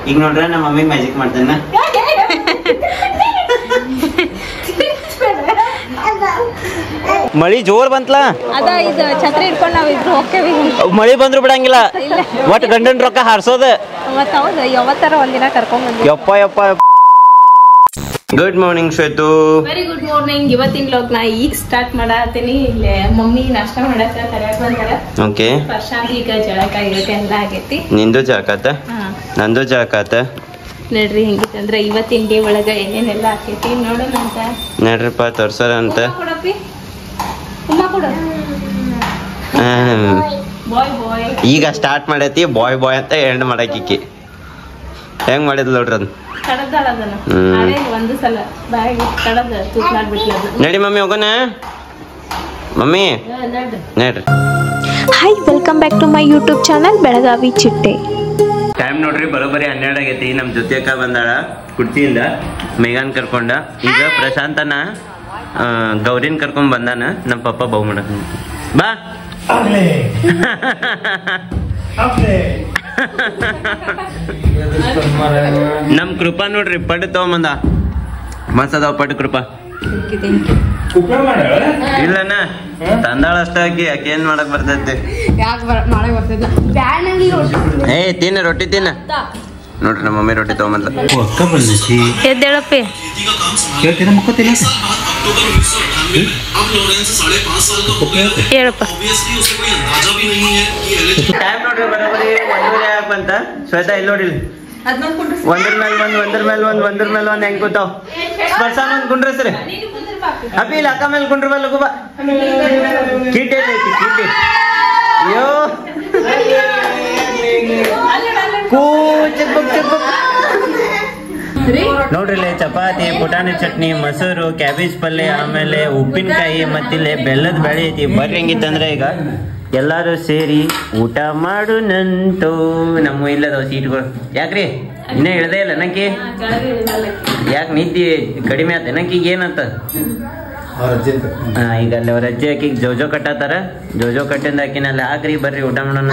ಈಗ ನೋಡ್ರೆ ನಮ್ಮ ಮಮ್ಮಿ ಮ್ಯಾಜಿಕ್ ಮಾಡ್ತೇನೆ ಮಳಿ ಜೋರ್ ಬಂತ್ಲಾ ಅದ ಇದು ಛತ್ರಿ ಹಿಡ್ಕೊಂಡು ನಾವ್ ಇಬ್ರು ಹೋಗ್ತೇವಿ ಮಳಿ ಬಂದ್ರು ಬಿಡಂಗಿಲ್ಲ ಒಟ್ ಗಂಡನ್ ರೊಕ್ಕ ಹಾರ್ಸೋದ ಮತ್ತ ಹೌದು ಯಾವತ್ತಾರ ಒಂದಿನ ಕರ್ಕೊಂಡ್ ಬಂದ್ವಿ ಯಪ್ಪ ಯಪ್ಪ good morning Shwetu very good morning ಇವತ್ತಿನ ಲೋಕ್ ನಾ ಈಗ ಸ್ಟಾರ್ಟ್ ಮಾಡತ್ತೀನಿ ಇಲ್ಲೇ ಮಮ್ಮಿ ನಾಷ್ಟ ಮಾಡಕ್ಕ ಕರ್ಯಾಕ್ ಬಂದಾರ ಓಕೆ ಪ್ರಶಾಂತ್ ಈಗ ಜಳಕ ಗಿಳಕ ಎಲ್ಲ ಆಗೈತಿ ನಿಂದು ಜಾಕಾತ ಹಾ ನಂದು ಜಾಕಾತ ನೋಡ್ರಿ ಹೆಂಗಿತ್ತಂದ್ರ ಇವತ್ತಿನ ಡೇ ಒಳಗ ಏನೇನೆಲ್ಲ ಆಕೈತಿ ನೋಡೋಣ ಅಂತ ನಡ್ರಪ್ಪ ತೋರ್ಸೋಣ ಅಂತ ಉಮ್ಮ ಕೊಡಪ್ಪಿ ಉಮ್ಮ ಕೊಡ ಹ್ಮ್. ಬಾಯ್ ಬಾಯ್ ಈಗ ಸ್ಟಾರ್ಟ್ ಮಾಡೈತಿ ಬಾಯ್ ಬಾಯ್ ಅಂತ ಎಂಡ್ ಮಾಡಾಕಿಕ್ಕಿ ಹೆಂಗ್ ಮಾಡಿದ್ಲು ನೋಡ್ರಿ ಅದು ಕಡದಾಳ ಅದನ್ನ ಹ್ಮ್. ನಾಳೆ ಒಂದು ಸಲ ಬಾಯಿಗೆ ಕಡದ ತೂತ್ ಮಾಡ್ಬಿಟ್ಲ ಅದು ನಡಿ ಮಮ್ಮಿ ಹೋಗೋಣ ಮಮ್ಮಿ ನಡ್ ನಡ್ರಿ hi welcome back to my YouTube channel Belagavi ಚಿಟ್ಟೆ ಟೈಮ್ ನೋಡ್ರಿ ಬರೋಬ್ಬರಿ ಹನ್ನೆರಡು ಆಗೈತಿ ನಮ್ ಜೊತೆಕ ಬಂದಾಳ ಕುರ್ಚಿಯಿಂದ ಮೇಘಾನ್ ಕರ್ಕೊಂಡ ಈಗ ಪ್ರಶಾಂತನ ಆ, ಗೌರಿನ್ ಕರ್ಕೊಂಡ್ ಬಂದಾನ ನಮ್ಮ ಪಪ್ಪ ಬಹು ಮಾಡಕ್ ಬಾ ನಮ್ ಕೃಪಾ ನೋಡ್ರಿ ಪಡ್ ತಗೊಂಬಂದ ಮಸ್ತ್ ಅದಾವ ಪಡ್ ಕೃಪಾ ಇಲ್ಲನ ತಂದಾಳ ಅಷ್ಟ ಆಕಿ ಆಕೆ ಏನ್ ಮಾಡಕ್ ಬರ್ತೈತಿ ನಾಳೆ ಬರ್ತಿದ್ದ ಬ್ಯಾನಲ್ಲಿ ಏ ತಿನ್ನ ರೊಟ್ಟಿ ತಿನ್ನ ನೋಡ್ರಿ ನಮ್ಮ ಮಮ್ಮಿ ರೊಟ್ಟಿ ತಗೊಂಬಂದ ಅಕ್ಕ ಬಂದೈತಿ ಎದ್ದೇಳಪ್ಪಿ ಕೇಳ್ತೀರ ಮಕ್ಕೋತಿಲ್ಲ ಹೇಳಪ್ಪ ಟೈಮ್ ನೋಡ್ರಿ ಬರೋಬ್ಬರಿ ಒಂದೂವರೆ ಯಾಕೆ ಬಂತ ಶ್ವೇತಾ ಇಲ್ಲಿ ನೋಡಿ ಇಲ್ಲಿ. ಒಂದ್ರ ಮೇಲೆ ಒಂದ್ ಒಂದ್ರ ಮೇಲೆ ಒಂದ್ ಒಂದ್ರ ಮೇಲೆ ಒಂದ್ ಹೆಂಗ್ ಕೂತಾವ್ ಸ್ಪರ್ಶಾನ ಒಂದ್ ಕುಂಡ್ರಸ್ರಿ ಅಪ್ಪಿ ಇಲ್ಲ ಅಕ್ಕ ಮೇಲೆ ಕುಂಡ್ರ ಮೇಲೆ ಲಗು ಬಾ ಕೀಟಿ ಎಲ್ಲಿ ಐತಿ ಕೀಟಿ ಅಯ್ಯೋ ಕೂ ಚಿಕ್ಬುಕ್ ಚಿಕ್ಬುಕ್ ನೋಡ್ರಿ ಇಲ್ಲಿ ಚಪಾತಿ ಪುಟಾಣಿ ಚಟ್ನಿ ಮೊಸರು ಕ್ಯಾಬೇಜ್ ಪಲ್ಯ ಆಮೇಲೆ ಉಪ್ಪಿನಕಾಯಿ ಮತ್ತಿಲ್ಲಿ ಬೆಲ್ಲದ ಬೆಳೆ ಐತಿ ಬರ್ರಿ ಹೆಂಗಿತ್ತಂದ್ರೆ ಈಗ ಎಲ್ಲಾರು ಸೇರಿ ಊಟ ಮಾಡು ನಂಟು ನಮ್ಮ ಇಲ್ಲದವ ಸೀಟ್ಗಳು ಯಾಕ್ರಿ ಇನ್ನ ಇಳ್ದೇ ಇಲ್ಲ ನಕ್ಕಿ ಯಾಕೆ ನಿದ್ದಿ ಕಡಿಮೆ ಆತ ನಕ್ಕಿ ಏನಂತ ಹಾ ಈಗ ಅಲ್ಲಿ ಅವ್ರ ಅಜ್ಜಿ ಆಕಿಗೆ ಜೋಜೋ ಕಟ್ಟತ್ತಾರ ಜೋಜೋ ಕಟ್ಟಿಂದ ಆಕಿನ ಅಲ್ಲಿ ಹಾಕ್ರಿ ಬರ್ರಿ ಊಟ ಮಾಡೋಣ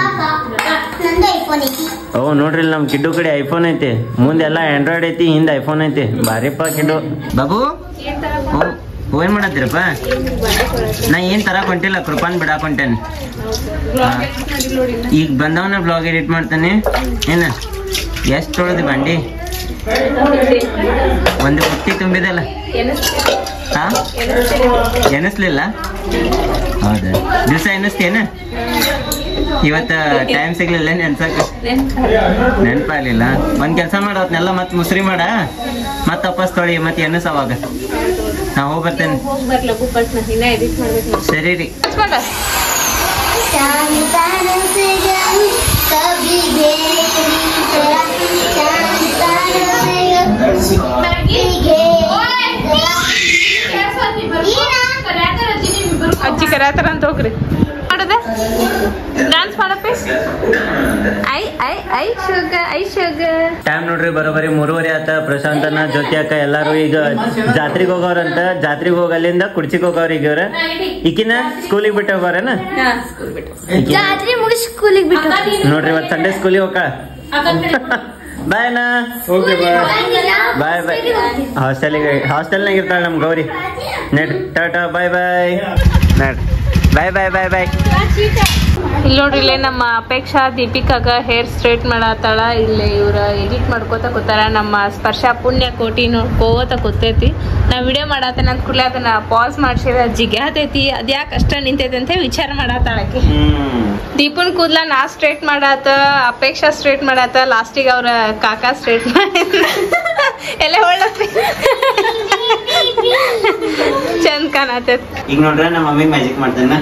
ಓ ನೋಡ್ರಿ ಇಲ್ಲಿ ನಮ್ ಕಿಡ್ಡು ಕಡೆ ಐಫೋನ್ ಐತಿ ಮುಂದೆ ಎಲ್ಲ ಆಂಡ್ರಾಯ್ಡ್ ಐತಿ ಹಿಂದೆ ಐಫೋನ್ ಐತಿ ಬಾರಿಪ್ಪ ಕಿಡ್ಡು ಬಾಬು ಓ, ಏನ್ ಮಾಡತ್ತೀರಪ್ಪ ನಾ ಏನ್ ತರಕ್ ಹೊಂಟಿಲ್ಲ ಕೃಪಾನ್ ಬಿಡಾಕ್ ಹೊಂಟೇನಿ ಈಗ ಬಂದವನ ಬ್ಲಾಗ್ ಎಡಿಟ್ ಮಾಡ್ತಾನೆ ಏನ ಎಷ್ಟ್ ತೊಳೆದಿ ಬಂಡಿ ಒಂದು ಬುಟ್ಟಿ ತುಂಬಿದಲ್ಲ ಹಾ ಎನಿಸ್ಲಿಲ್ಲ ಹೌದಾ ದಿವಸ ಎನಿಸ್ತೇನ ಇವತ್ತ ಟೈಮ್ ಸಿಗ್ಲಿಲ್ಲ ನೆನ್ಸಕ್ ನೆನ್ಪಾಗ್ಲಿಲ್ಲ ಒಂದ್ ಕೆಲ್ಸ ಮಾಡ ಅವತ್ನೆಲ್ಲ ಮತ್ ಮುಸ್ರಿ ಮಾಡ ಮತ್ ವಾಪಸ್ ತೊಳಿ ಮತ್ ಎನಸ್ ಅವಾಗ ನಾ ಹೋಗ್ ಬರ್ತೇನೆ ಹೋಗ್ ಬರ್ಲಗು ಪಟ್ನ ಇನ್ನ ಎಡಿಟ್ ಮಾಡ್ಬೇಕು ನಾವು ಸರಿ ರೀ ಅಜ್ಜಿ ಕರ್ಯಾತಾರ ಅಂತ ಹೋಗ್ರಿ ಮಾಡದ ಡಾನ್ಸ್ ಮಾಡಪ್ಪಿ ಐ ಐ ಐ ಶುಗ ಐ ಶುಗ ಟೈಮ್ ನೋಡ್ರಿ ಬರೋಬರಿ ಮೂರುವರೆ ಆತ ಪ್ರಶಾಂತನ ಜೊತೆ ಅಕ್ಕ ಎಲ್ಲಾರು ಈಗ ಜಾತ್ರೆಗೆ ಹೋಗೋರಂತ ಜಾತ್ರೆಗೆ ಹೋಗ ಅಲ್ಲಿಂದ ಕುಡ್ಚಿಗೆ ಹೋಗೋರ್ ಈಗ ಇವ್ರ ಈಕಿನ ಸ್ಕೂಲಿಗೆ ಬಿಟ್ಟು ಹೋಗೋರೇನ ಈಕಿನ- ಜಾತ್ರೆ ಮುಗಿಸ್ ಸ್ಕೂಲಿಗೆ ಬಿಟ್ಟು ನೋಡ್ರಿ ಇವತ್ತು ಸಂಡೇ ಸ್ಕೂಲಿಗೆ ಹೋಗ ಬಾಯ್ ಅಣ್ಣ ಬಾಯ್ ಬಾಯ್ ಹಾಸ್ಟೆಲಿಗೆ ಹಾಸ್ಟೆಲ್ನಾಗ ಇರ್ತಾಳೆ ನಮ್ ಗೌರಿ ನೆಟ್ ಟಾಟಾ ಬಾಯ್ ಬಾಯ್ ನೆಟ್ ಬಾಯ್ ಬಾಯ್ ಬಾಯ್ ಬಾಯ್ ಇಲ್ಲಿ ನೋಡ್ರಿ ಇಲ್ಲೇ ನಮ್ಮ ಅಪೇಕ್ಷಾ ದೀಪಿಕಾಗ ಹೇರ್ ಸ್ಟ್ರೇಟ್ ಮಾಡತ್ತಾಳ ಇಲ್ಲಿ ಇವ್ರ ಎಡಿಟ್ ಮಾಡ್ಕೋತ ಕೂತಾರ ನಮ್ಮ ಸ್ಪರ್ಶ ಪುಣ್ಯ ಕೋಟಿ ನೋಡ್ಕೋತ ಕೂತೈತಿ ನಾ ವಿಡಿಯೋ ಮಾಡತ್ತೇನೆ ಅಂತ ಕೂಡಲೇ ಅದನ್ನ ಪಾಸ್ ಮಾಡ್ಸಿರ ಜಿಗ್ಯಾತೈತಿ ಅದ್ಯಾಕೆ ಅಷ್ಟ ನಿಂತೈತಿ ಅಂತ ವಿಚಾರ ಮಾಡತ್ತಾಳಕಿ ಹ್ಮ್ ದೀಪನ್ ಕೂದ್ಲ ನಾ ಸ್ಟ್ರೇಟ್ ಮಾಡಾತ ಅಪೇಕ್ಷಾ ಸ್ಟ್ರೇಟ್ ಮಾಡಾತ ಲಾಸ್ಟಿಗೆ ಅವ್ರ ಕಾಕಾ ಸ್ಟ್ರೇಟ್ ಮಾಡಿ ಎಲ್ಲ ಒಳ್ಳತಿ ಚಂದ ಕಾಣತೈತಿ ಈಗ ನೋಡ್ರೆ ನಮ್ಮ ಮಮ್ಮಿ ಮ್ಯಾಜಿಕ್ ಮಾಡ್ತೇನೆ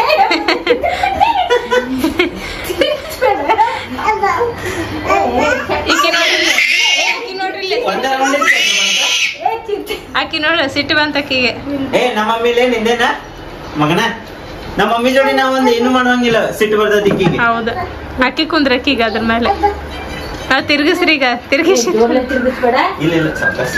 ಈಕಿ ನೋಡ್ರಿ ಇಲ್ಲಿ. ಈಕಿ ನೋಡ್ರಿ ಇಲ್ಲಿ. ಆಕಿ ನೋಡ್ರಿ ಸಿಟ್ಟು ಬಂತ ಆಕಿಗೆ ಏ ನಮ್ಮ ಮಮ್ಮಿಲೇ ನಿಂದೇನ ಮಗನ ನಮ್ಮ ಮಮ್ಮಿ ಜೋಡಿ ನಾವ್ ಒಂದ್ ಏನು ಮಾಡುವಂಗಿಲ್ಲ ಸಿಟ್ಟು ಬರ್ತದ ಇಕ್ಕಿಗೆ ಹೌದ ಆಕಿ ಕುಂದ್ರಕಿ ಈಗ ಅದ್ರ ಮೇಲೆ ನಾವ್ ತಿರ್ಗಿಸ್ರಿ ಈಗ ತಿರ್ಗಿಸಿ ಇಲ್ಲ ಇಲ್ಲ ಸಾವ್ಕಾಸ್.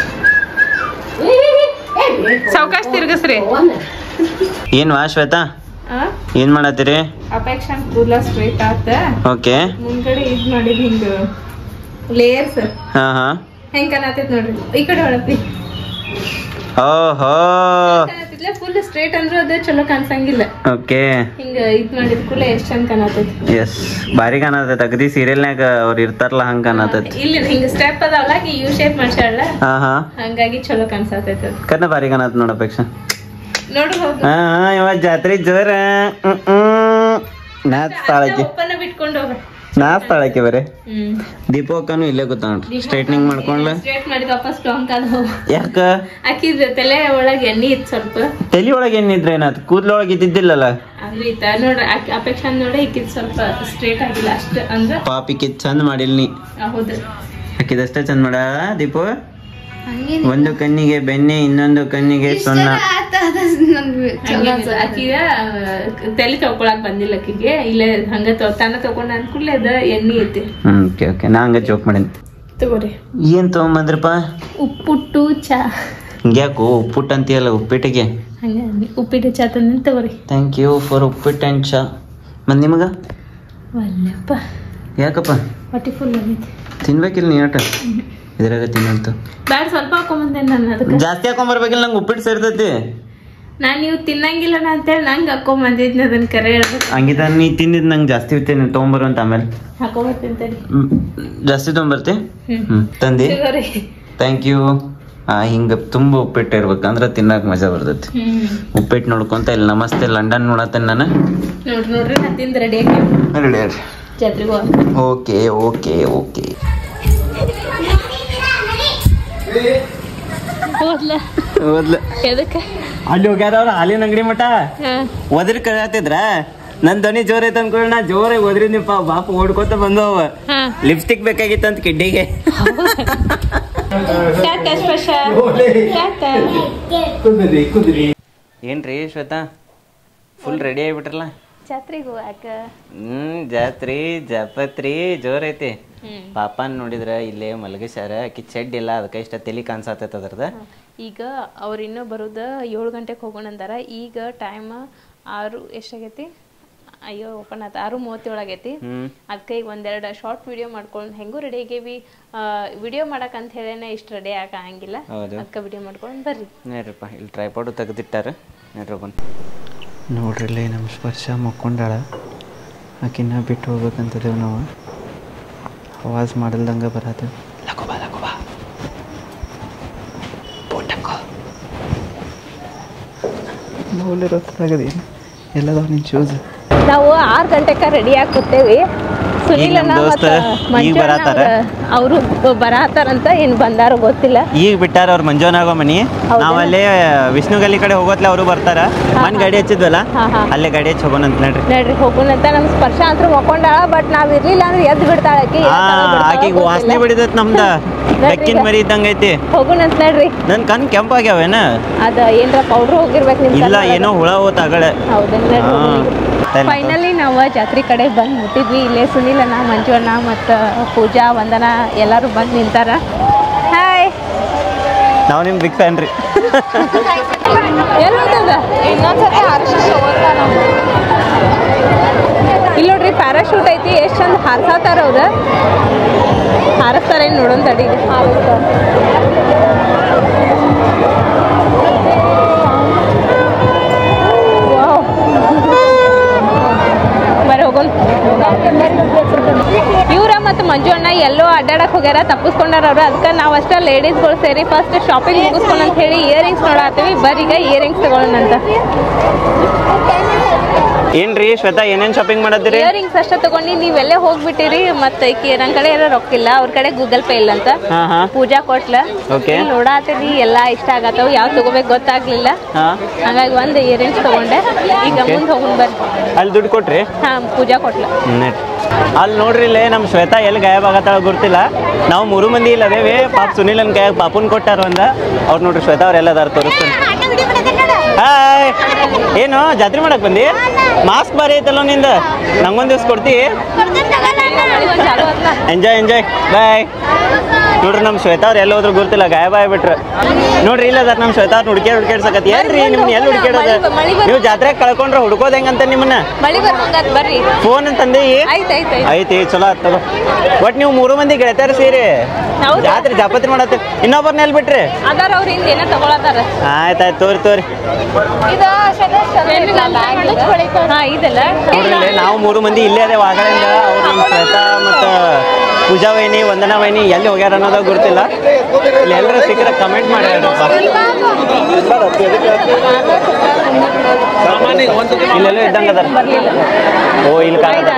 ಸಾವಕಾಶ ತಿರ್ಗಿಸ್ರಿ ಏನ್ ವಾ ಶ್ವೇತಾ ಆ? ಏನ್ ಮಾಡತ್ತೀರಿ ಅಪೇಕ್ಷಾ ಕೂದ್ಲ ಸ್ಟ್ರೈಟ್ ಆತ ಓಕೆ ಮುಂದ್ಗಡೆ ಇದ್ ಮಾಡಿದ್ ಹಿಂಗ ಲೇಯರ್ಸ್ ಹಾ ಹಾ ಹೆಂಗ್ ಕಾಣತೈತ್ ನೋಡ್ರಿ ಈ ಕಡೆ ಹೊಳಪಿ ಓಹೋ ಫುಲ್ ಸ್ಟ್ರೇಟ್ ಅಂದ್ರೂ ಅದು ಚಲೋ ಕಾಣಿಸಂಗಿಲ್ಲ ಓಕೆ ಹಿಂಗ ಇದ್ ಮಾಡಿದ ಕೂಡಲೇ ಎಷ್ಟ್ ಚಂದ ಕಾಣತೈತಿ ಎಸ್ ಭಾರಿ ಕಾಣತೈತಿ ಅಗದಿ ಸೀರಿಯಲ್ನಾಗ ಅವ್ರು ಇರ್ತಾರಲ್ಲ ಹಂಗ ಕಾಣತೈತಿ ಇಲ್ಲಿ ಹಿಂಗ ಸ್ಟೆಪ್ ಅದಾವಲ್ಲ ಯು ಶೇಪ್ ಮಾಡ್ಸಾಳ ಹಾ ಹಾ ಹಂಗಾಗಿ ಚಲೋ ಕಾಣಿಸತೈತಿ ಅದು ಕನ್ನ ಭಾರಿ ಕಾಣತ್ ನೋಡ ಅಪೇಕ್ಷ ನೋಡ್ರಿ ಹೌದು ಹಾ ಹಾ, ಇವಾಗ ಜಾತ್ರೆ ಜೋರ ಹ್ಮ್, ಹ್ಮ್. ನಾಚ್ತಾಳಕ್ಕೆ ಒಪ್ಪನ ಬಿಟ್ಕೊಂಡು ಹೋಗ ನಾಚ್ತಾಳಕ್ಕೆ ಬರೇ ಹ್ಮ್ ದೀಪಕ್ಕನು ಇಲ್ಲೇ ಕೂತ ನೋಡ್ರಿ ಸ್ಟ್ರೈಟ್ನಿಂಗ್ ಮಾಡ್ಕೊಂಡ್ಲ ಸ್ಟ್ರೇಟ್ ಮಾಡಿದ ವಾಪಸ್ ಟಾಂಕ್ ಅದ ಯಾಕ ಆಕಿದ ತಲೆ ಒಳಗೆ ಎಣ್ಣೆ ಇತ್ತು ಸ್ವಲ್ಪ ತಲಿ ಒಳಗೆ ಏನಿದ್ರೆ ಏನಾತ್ ಕೂದ್ಲೊಳಗೆ ಇದ್ದಿದ್ದಿಲ್ಲಲ್ಲ ಅಂದ್ರೆ ಈತ ನೋಡ್ರಿ ಆಕಿ ಅಪೇಕ್ಷೆ ನೋಡ್ರಿ ಈಕಿದ್ ಸ್ವಲ್ಪ ಸ್ಟ್ರೇಟ್ ಆಗಿಲ್ಲ ಅಷ್ಟ ಅಂದ್ರ ಪಾಪಿಗೆ ಚಂದ ಮಾಡಿಲ್ ನೀ ಹೌದು ಹಾಕಿದಷ್ಟೇ ಚಂದ ಮಾಡ ದೀಪು ಒಂದು ಕಣ್ಣಿಗೆ ಬೆಣ್ಣೆ ಇನ್ನೊಂದು ಕಣ್ಣಿಗೆ ಸುಣ್ಣ ಆಕಿಗ ತಲೆ ತಗೊಳಕ್ ಬಂದಿಲ್ಲ ಆಕಿಗೆ ಇಲ್ಲೇ ಹಂಗ ತೊ- ತಾನ ತಗೊಂಡ ಅನ್ಕೂಡ್ಲೆ ಅದ ಎಣ್ಣೆ ಐತಿ ಹ್ಮ್ ಓಕೆ ಓಕೆ ನಾ ಹಂಗ ಜೋಕ್ ಮಾಡೀನಿ ತಗೋರಿ ಏನ್ ತಗೊಂಬಂದ್ರಪ್ಪ ಉಪ್ಪುಟ್ಟು ಚಾ ಹಿಂಗ್ಯಾಕೋ ಉಪ್ಪುಟ್ಟು ಅಂತೀಯಲ್ಲ ಉಪ್ಪಿಟ್ಟಿಗೆ ಹಂಗ ಉಪ್ಪಿಟ್ಟು ಚಾ ತಂದಿನ ತಗೋರಿ thank you for uppittu and chai ಮತ್ತು ನಿಮಗ ಒಲ್ಲಪ್ಪ ಯಾಕಪ್ಪ ಹೊಟ್ಟೆ ಫುಲ್ ಆಗೈತಿ ತಿನ್ಬೇಕಿಲ್ಲ ನೀ ಆಟ ಇದ್ರಾಗ ತಿನ್ನಂತ ಬ್ಯಾಡ ಸ್ವಲ್ಪ ಹಾಕೊಂಬಂದೆ ನಾನು ಅದಕ್ಕೆ ಜಾಸ್ತಿ ಹಾಕೊಂಬರ್ಬೇಕಿಲ್ಲ ನಂಗೆ ಉಪ್ಪಿಟ್ಟು ಸೇರ್ತೈತಿ ನಾನ್ ನೀವು ತಿನ್ನಂಗಿಲ್ಲ ನಾ ಅಂತೇಳಿ ನಂಗೆ ಹಾಕೊಂಬಂದಿದ್ನ ಅದನ್ನ ಕರೆ ಹೇಳ್ಬೇಕು ಹಂಗಿದ ನೀ ತಿಂದಿದ್ ನಂಗೆ ಜಾಸ್ತಿ ಇರ್ತೇನೆ ತೊಗೊಂಬರು ಅಂತ ಆಮೇಲೆ ಹಾಕೊಂಬರ್ತೀನಿ ತಡಿ ಹ್ಮ್. ಜಾಸ್ತಿ ತೊಗೊಂಬರ್ತಿ ಹ್ಮ್ ಹ್ಮ್ ತಂದಿ ತಗೋರಿ ಥ್ಯಾಂಕ್ ಯು ಆ ಹಿಂಗ ತುಂಬ ಉಪ್ಪಿಟ್ಟು ಇರ್ಬೇಕು ಅಂದ್ರೆ ತಿನ್ನಕ್ ಮಜಾ ಬರ್ತೈತಿ ಹ್ಮ್ ಉಪ್ಪಿಟ್ಟು ನೋಡ್ಕೊಂತ ಇಲ್ಲಿ ನಮಸ್ತೆ ಲಂಡನ್ ನೋಡತ್ತೇನೆ ನಾನು ನೋಡ್ರಿ ನೋಡ್ರಿ ನಾ ತಿಂದ್ ರೆಡಿ ಆಗಿ ರೆಡಿ ಜಾತ್ರೆಗೆ ಹೋಗ ಓಕೆ ಓಕೆ ಓಕೆ ಹೋದ್ಲ ಹೌದ್ಲ ಎದಕ್ಕೆ ಅಲ್ಲಿ ಹೋಗ್ಯಾರ ಅವ್ರ ಹಾಲಿನ ಅಂಗಡಿ ಮಠ ಹಾ ಒದ್ರಿ ಕಳತಿದ್ರ ನನ್ ಧ್ವನಿ ಜೋರ್ ಐತೆ ಅನ್ಕೊಳ್ಳಿ ನಾ ಜೋರಾಗಿ ಒದ್ರಿದ್ನಿಪ್ಪ ಬಾಪ ಓಡ್ಕೋತ ಬಂದವ ಹಾ ಲಿಪ್ಸ್ಟಿಕ್ ಬೇಕಾಗಿತ್ತಂತ ಕಿಡ್ಡಿಗೆ ಟಾಟಾ ಸ್ಪೆಷಲ್ ಟಾಟಾ ಏನ್ರಿ ಶ್ವೇತಾ ಫುಲ್ ರೆಡಿ ಆಗಿಬಿಟ್ರಲ್ಲ ಜಾತ್ರೆಗೆ ಹೋಗಾಕ ಹ್ಮ್ ಜಾತ್ರಿ ಜಾಪತ್ರಿ ಜೋರ್ ಐತಿ ಹ್ಮ್ ಪಾಪನ್ ನೋಡಿದ್ರ ಇಲ್ಲೇ ಮಲಗಿಸ್ಯಾರ ಆಕಿ ಚೆಡ್ ಇಲ್ಲ ಅದಕ್ಕೆ ಇಷ್ಟ ತಲಿ ಕಾಣಿಸತೈತ ಅದ್ರದ ಈಗ ಅವ್ರು ಇನ್ನೂ ಬರೋದ ಏಳು ಗಂಟೆಗೆ ಹೋಗೋಣ ಅಂದಾರ ಈಗ ಟೈಮ್ ಆರು ಎಷ್ಟಾಗೈತಿ ಅಯ್ಯೋ ಓಪನ್ ಆತ ಆರು ಮೂವತ್ತೇಳು ಆಗೈತಿ ಹ್ಮ್ ಅದಕ್ಕೆ ಈಗ ಒಂದೆರಡು ಶಾರ್ಟ್ ವಿಡಿಯೋ ಮಾಡ್ಕೊಂಡು ಹೆಂಗೂ ರೆಡಿ ಆಗೇವಿ ವಿಡಿಯೋ ಮಾಡಕ್ಕಂತ ಹೇಳೇನೆ ಇಷ್ಟು ರೆಡಿ ಆಗಂಗಿಲ್ಲ ಹೌದು ಅದಕ್ಕೆ ವಿಡಿಯೋ ಮಾಡ್ಕೊಂಡು ಬರ್ರಿ ನೋಡ್ರಿಪ್ಪ ಇಲ್ಲಿ ಟ್ರೈಪಾಡು ತೆಗೆದಿಟ್ಟಾರ ನೋಡ್ರಿ ಬಂದು ನೋಡ್ರಿಲ್ಲ ನಮ್ಮ ಸ್ಪರ್ಶ ಮಕ್ಕೊಂಡಾಳ ಆಕಿನ ಬಿಟ್ಟು ಹೋಗ್ಬೇಕಂತದೇವು ನಾವು ಆವಾಜ್ ಮಾಡಲ್ದಂಗೆ ಬರತ್ತೆ ಲಕೋಬ ಲಕೋಬ ಪೋಟಂಗೋ ನೋಲಿರೋತ್ತಾಗದೇನು ಎಲ್ಲದವ ನಿನ್ನ ಶೂಸ್ ನಾವು ಆರು ಗಂಟೆಗೆ ರೆಡಿ ಆಗಿ ಕೂತೇವಿ ಸುನಿಲ್ ಅಣ್ಣ ನಮ್ ದೋಸ್ತ ಮತ್ತು ಈಗ ಬರಾತಾರ? ಅವರು ಬರಾತಾರಂತ ಏನು ಬಂದಾರೋ ಗೊತ್ತಿಲ್ಲ ಈಗ ಬಿಟ್ಟಾರ ಅವ್ರು ಮಂಜೋನಾಗೋ ಮನಿ ನಾವಲ್ಲೇ ವಿಷ್ಣುಗಲ್ಲಿ ಕಡೆ ಹೋಗೋತ್ಲೆ ಅವರು ಬರ್ತಾರ ಮನ್ ಗಾಡಿ ಹಚ್ಚಿದ್ವಲ್ಲ ಹಾ, ಹಾ. ಅಲ್ಲೇ ಗಾಡಿ ಹಚ್ಚಿ ಹೋಗೋಣ ಅಂತ ನೋಡ್ರಿ ನೋಡ್ರಿ ಹೋಗುನಂತ ನಮ್ ಸ್ಪರ್ಶ ಅಂತೂ ಮಕ್ಕೊಂಡಾಳ ಬಟ್ ನಾವ್ ಇರ್ಲಿಲ್ಲ ಅಂದ್ರೆ ಎದ್ದು ಬಿಡ್ತಾಳ ಆಕಿ ಆ ಆಕಿಗೆ ವಾಸನೆ ಬಿಡಿದತ್ ನಮ್ದ ಬೆಕ್ಕಿನ ಮರಿ ಇದ್ದಂಗ ಐತಿ ಹೋಗುನಂತ ನೋಡ್ರಿ ನನ್ ಕಣ್ ಕೆಂಪಾಗ್ಯಾವೇನ ಅದ ಏನ್ರ ಪೌಡ್ರ್ ಹೋಗಿರ್ಬೇಕು ನಿಮ್ ಇಲ್ಲ ಏನೋ ಹುಳ ಹೋತ್ ಆಗಳೆ ಫೈನಲಿ ನಾವು ಜಾತ್ರೆ ಕಡೆ ಬಂದ್ ಮುಟ್ಟಿದ್ವಿ ಇಲ್ಲೇ ಸುನಿಲ್ ಅಣ್ಣ ಮಂಜು ಅಣ್ಣ ಮತ್ತು ಪೂಜಾ ವಂದನಾ ಎಲ್ಲರೂ ಬಂದು ನಿಂತಾರ ಹಾಯ್ ನಾವ್ ನಿಮ್ ಬಿಗ್ ಫ್ಯಾನ್ ರೀ ಎಲ್ಲಿ ಹೋಗ್ತದ ಇನ್ನೊಂದ್ಸತಿ ಇಲ್ಲಿ ನೋಡ್ರಿ ಪ್ಯಾರಾಶೂಟ್ ಐತಿ ಎಷ್ಟು ಚಂದ ಹಾರ್ಸಾತಾರ ಹೌದ ಹಾರಿಸ್ತಾರೇನು ನೋಡೋಣ ತಡಿ ವಾವ್. ಬರ್ರಿ ಹೋಗೋಣ ಇವ್ರ ಮತ್ತು ಮಂಜು ಅಣ್ಣ ಎಲ್ಲೋ ಅಡ್ಡಾಡಕ್ ಹೋಗ್ಯಾರ ತಪ್ಪಿಸ್ಕೊಂಡಾರ ಅವ್ರು ಅದಕ್ಕೆ ನಾವು ಅಷ್ಟೇ ಲೇಡೀಸ್ಗಳು ಸೇರಿ ಫಸ್ಟ್ ಶಾಪಿಂಗ್ ಮುಗಿಸ್ಕೊಂಡು ಅಂತ ಹೇಳಿ ಇಯರಿಂಗ್ಸ್ ನೋಡತ್ತೀವಿ ಬರೀಗ ಇಯರಿಂಗ್ಸ್ ತಗೊಳ್ಳೋಣ ಅಂತ ಏನ್ರಿ ಶ್ವೇತಾ ಏನೇನ್ ಶಾಪಿಂಗ್ ಮಾಡತ್ತೀರಿ ಇಯರಿಂಗ್ಸ್ ಅಷ್ಟೇ ತಗೊಂಡು ನೀವೆಲ್ಲೇ ಹೋಗ್ಬಿಟ್ಟಿರಿ ಮತ್ತೆ ಈಕಿ ನನ್ನ ಕಡೆ ಏನೋ ರೊಕ್ಕ ಇಲ್ಲ ಅವ್ರ ಕಡೆ ಗೂಗಲ್ ಪೇ ಇಲ್ಲ ಅಂತ ಹಾ ಹಾ ಪೂಜಾ ಕೊಟ್ಲ Okay. ನೋಡಾತೀವಿ ಎಲ್ಲಾ ಇಷ್ಟ ಆಗತ್ತವ ಯಾವ್ ತಗೋಬೇಕು ಗೊತ್ತಾಗ್ಲಿಲ್ಲ ಹಾ ಹಾಗಾಗಿ ಒಂದು ಇಯರಿಂಗ್ಸ್ ತಗೊಂಡೆ ಈಗ ಮುಂದೆ ಹೋಗೋಣ ಬರ್ರಿ ಅಲ್ಲಿ ದುಡ್ಡು ಕೊಟ್ರಿ ಹಾ ಪೂಜಾ ಕೊಟ್ಲ ನೆಟ್ ಅಲ್ಲಿ ನೋಡ್ರಿ ಇಲ್ಲೇ ನಮ್ಮ ಶ್ವೇತಾ ಎಲ್ಲಿ ಗಾಯಬ್ ಆಗತ್ತಾಳ ಗೊತ್ತಿಲ್ಲ ನಾವು ಮೂರು ಮಂದಿ ಇಲ್ಲ ಅದೇವಿ ಪಾಪ ಸುನಿಲ್ ಅನ್ ಕೈಯಾಗ ಪಾಪುನ್ ಕೊಟ್ಟಾರ ಒಂದ ಅವ್ರು ನೋಡ್ರಿ ಶ್ವೇತಾ ಅವ್ರೆಲ್ಲ ಅದಾರ ತೋರಿಸ್ತಾನೆ ಹಾಯ್ ಏನು ಜಾತ್ರೆ ಮಾಡಕ್ ಬಂದಿ ಮಾಸ್ಕ್ ಬಾರಿ ಐತಲ್ಲ ನಿಂದ ನಂಗೊಂದ್ ದಿವ್ಸ ಕೊಡ್ತಿ ಎಂಜಾಯ್ ಎಂಜಾಯ್ ಬಾಯ್ ನೋಡ್ರಿ ನಮ್ಮ ಶ್ವೇತಾ ಅವ್ರು ಎಲ್ಲಿ ಹೋದ್ರು ಗೊತ್ತಿಲ್ಲ ಗಾಯಬ ಆಗ್ಬಿಟ್ರು ನೋಡ್ರಿ ಇಲ್ಲ ಅದಾರ ನಮ್ಮ ಶ್ವೇತಾ ಅವ್ರು ಹುಡುಕ್ಯಾಡ್ ಹುಡುಕ್ಯಾಡ್ಸಕತ್ತಿ ಏನ್ರಿ ನಿಮ್ನ ಎಲ್ಲಿ ಹುಡುಕ್ಯಾಡೋದ ನೀವು ಜಾತ್ರೆ ಕಳ್ಕೊಂಡ್ರೆ ಹುಡ್ಕೋದ್ ಹೆಂಗಂತ ನಿಮ್ಮನ್ನ ಮಳಿ ಬರ್ಬೇಕಂತ ಬರ್ರಿ ಫೋನ್ ತಂದೆ ಆಯ್ತು ಆಯ್ತು ಆಯ್ತು ಐತಿ ಚಲೋ ಆತ್ ತಗೋ ಒಟ್ ನೀವು ಮೂರು ಮಂದಿ ಗೆಳತಿಯರ್ ಸೇರಿ ಹೌದಾ? ಜಾತ್ರೆ ಜಾಪತ್ರಿ ಮಾಡತ್ತೆ ಇನ್ನೊಬ್ಬರ್ನ ಎಲ್ಲಿ ಬಿಟ್ರಿ ಅದಾರ ಅವ್ರ ಹಿಂದೆ ಏನೋ ತಗೊಳತಾರ ಆಯ್ತಾಯ್ತು ತೋರಿ ತೋರಿ ಹಾ ಇದಲ್ಲ ನೋಡ್ರಿ ಇಲ್ಲಿ ನಾವು ಮೂರು ಮಂದಿ ಇಲ್ಲೇ ಅದೇ ವಾಗಳಿಂದ ಅವ್ರು ನಮ್ಮ ಶ್ವೇತಾ ಮತ್ತು ಪೂಜಾ ವೈನಿ ವಂದನಾ ವೈನಿ ಎಲ್ಲಿ ಹೋಗ್ಯಾರ ಅನ್ನೋದು ಗೊತ್ತಿಲ್ಲ ಇಲ್ಲಿ ಎಲ್ಲರೂ ಸಿಕ್ಕರೆ ಕಮೆಂಟ್ ಮಾಡಿ ಹೇಳ್ರಪ್ಪ ಇಲ್ಲೆಲ್ಲ ಇದ್ದಂಗೆ ಅದಾರ ಓ ಇಲ್ಲಿ ಕಾಣದಾರ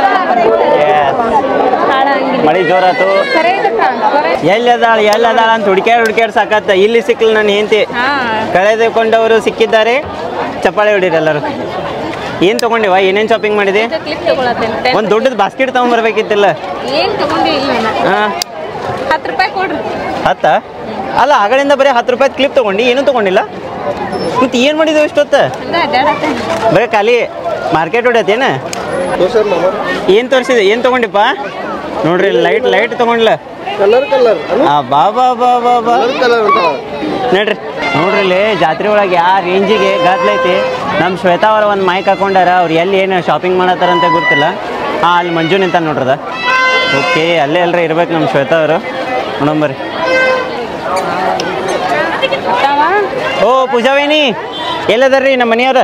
ಮಳಿ ಜೋರಾತು ಎಲ್ಲಿ ಅದಾಳ ಎಲ್ಲಿ ಅದಾಳ ಅಂತ ಹುಡ್ಕ್ಯಾಡ್ ಹುಡ್ಕ್ಯಾಡ್ ಸಾಕತ್ತ ಇಲ್ಲಿ ಸಿಕ್ಲಿ ನನ್ನ ಹೆಂಡತಿ ಹಾ ಕಳೆದುಕೊಂಡವರು ಸಿಕ್ಕಿದ್ದಾರೆ ಚಪ್ಪಾಳೆ ಹೊಡೀರಿ ಎಲ್ಲರೂ ಏನು ತಗೊಂಡಿವ ಏನೇನು ಶಾಪಿಂಗ್ ಮಾಡಿದೆ ಕ್ಲಿಪ್ ತಗೊಳತ್ತೇನೆ ಒಂದು ದೊಡ್ಡದು ಬಾಸ್ಕೆಟ್ ತಗೊಂಡ್ಬರ್ಬೇಕಿತ್ತಿಲ್ಲ ಏನ್ ತಗೊಂಡಿ ಇಲ್ಲ ನಾನು ಹಾಂ ಹತ್ತು ರೂಪಾಯಿ ಕೊಡ್ರಿ ಹತ್ತ ಅಲ್ಲ ಆಗಳಿಂದ ಬರೀ ಹತ್ತು ರೂಪಾಯಿ ಕ್ಲಿಪ್ ತಗೊಂಡು ಏನೂ ತಗೊಂಡಿಲ್ಲ ಮತ್ತೆ ಏನು ಮಾಡಿದೆವು ಇಷ್ಟೊತ್ತು ಹಂಗ ಅಡ್ಡಾಡತ್ತೇನೆ ಬರೀ ಖಾಲಿ ಮಾರ್ಕೆಟ್ ಹೊಡ್ಯತ್ತೇನ ಏನು ತೋರಿಸಿದೆ ಏನು ತಗೊಂಡಿಪ್ಪ ನೋಡ್ರಿ ಲೈಟ್ ಲೈಟ್ ತಗೊಂಡ್ಲ ಕಲರ್ ಕಲರ್ ಆ ಬಾ ಬಾ ಬಾ ಬಾ ಬಾ ಕಲರ್ ಅಂತ ನೋಡ್ರಿ ನೋಡ್ರಿ ಇಲ್ಲಿ ಜಾತ್ರೆ ಒಳಗೆ ಯಾವ ರೇಂಜಿಗೆ ಗದ್ಲೈತಿ ನಮ್ಮ ಶ್ವೇತಾ ಅವ್ರ ಒಂದು ಮೈಕ್ ಹಾಕೊಂಡಾರ ಅವ್ರು ಎಲ್ಲಿ ಏನು ಶಾಪಿಂಗ್ ಮಾಡತ್ತಾರಂತ ಗೊತ್ತಿಲ್ಲ ಹಾಂ ಅಲ್ಲಿ ಮಂಜು ನಿಂತ ನೋಡ್ರದ ಓಕೆ ಅಲ್ಲೇ ಎಲ್ಲರ ಇರ್ಬೇಕು ನಮ್ಮ ಶ್ವೇತಾ ಅವರು ನೋಡಂಬರ್ರಿ ಓ ಪೂಜಾ ವೈನಿ ಎಲ್ಲದಾರ್ರಿ ನಮ್ಮ ಮನೆಯವ್ರ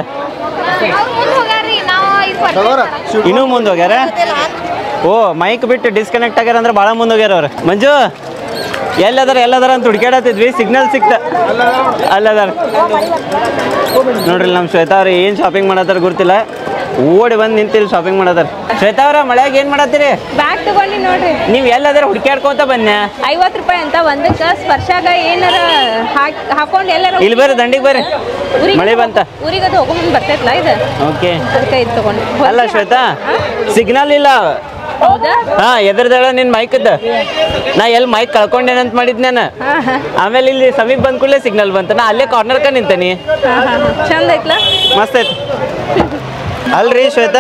ತಗೋರ ಇನ್ನೂ ಮುಂದೆ ಹೋಗ್ಯಾರ ಓ ಮೈಕ್ ಬಿಟ್ಟು ಡಿಸ್ಕನೆಕ್ಟ್ ಆಗ್ಯಾರ ಅಂದ್ರೆ ಭಾಳ ಮುಂದೆ ಹೋಗ್ಯಾರ ಅವ್ರು ಮಂಜು ಎಲ್ಲದಾರ ಎಲ್ಲದಾರ ಅಂತ ಹುಡ್ಕ್ಯಾಡತ್ತಿದ್ವಿ ಸಿಗ್ನಲ್ ಸಿಕ್ತ ಅಲ್ಲದಾರ ನೋಡ್ರಿ ನಮ್ಮ ಶ್ವೇತಾ ಅವ್ರು ಏನು ಶಾಪಿಂಗ್ ಮಾಡತ್ತಾರ ಗೊತ್ತಿಲ್ಲ ಓಡಿ ಬಂದು ನಿಂತಿಲ್ಲಿ ಶಾಪಿಂಗ್ ಮಾಡತ್ತಾರ ಶ್ವೇತಾ ಅವ್ರ ಮಳ್ಯಾಗ ಏನು ಮಾಡತ್ತೀರಿ ಬ್ಯಾಗ್ ತಗೊಂಡಿ ನೋಡ್ರಿ ನೀವು ಎಲ್ಲದಾರ ಹುಡ್ಕ್ಯಾಡ್ಕೋತ ಬನ್ನಿ ಐವತ್ತು ರೂಪಾಯಿ ಅಂತ ಒಂದಕ್ಕೆ ಸ್ಪರ್ಶಾಗ ಏನಾರ ಹಾಕ್ ಹಾಕೊಂಡು ಎಲ್ಲಾರ ಇಲ್ಲಿ ಬರ್ರಿ ದಂಡಿಗೆ ಬರ್ರಿ ಮಳೆ ಬಂತ ಊರಿಗೆ ಅದು ಹೋಗೊಂಡ್ ಬರ್ತೈತ್ಲ ಇದು ಓಕೆ ಅದಕ್ಕೆ ಇದು ತಗೊಂಡು ಅಲ್ಲ ಶ್ವೇತಾ ಸಿಗ್ನಲ್ ಇಲ್ಲ ಹೌದಾ ಹಾ ಎದ್ರದಳ ನಿನ್ ಮೈಕದ ನಾ ಎಲ್ಲಿ ಮೈಕ್ ಕಳ್ಕೊಂಡೇನಂತ ಮಾಡಿದ್ ನಾನು ಹಾ ಹಾ ಆಮೇಲೆ ಇಲ್ಲಿ ಸಮೀಪ ಬಂದ ಕೂಡಲೇ ಸಿಗ್ನಲ್ ಬಂತ ನಾ ಅಲ್ಲೇ ಕಾರ್ನರ್ ಕ ನಿಂತಾನಿ ಹಾ ಹಾ ಹಾ. ಚಂದ ಐತ್ಲ ಮಸ್ತ್ ಐತಿ ಅಲ್ರಿ ಶ್ವೇತಾ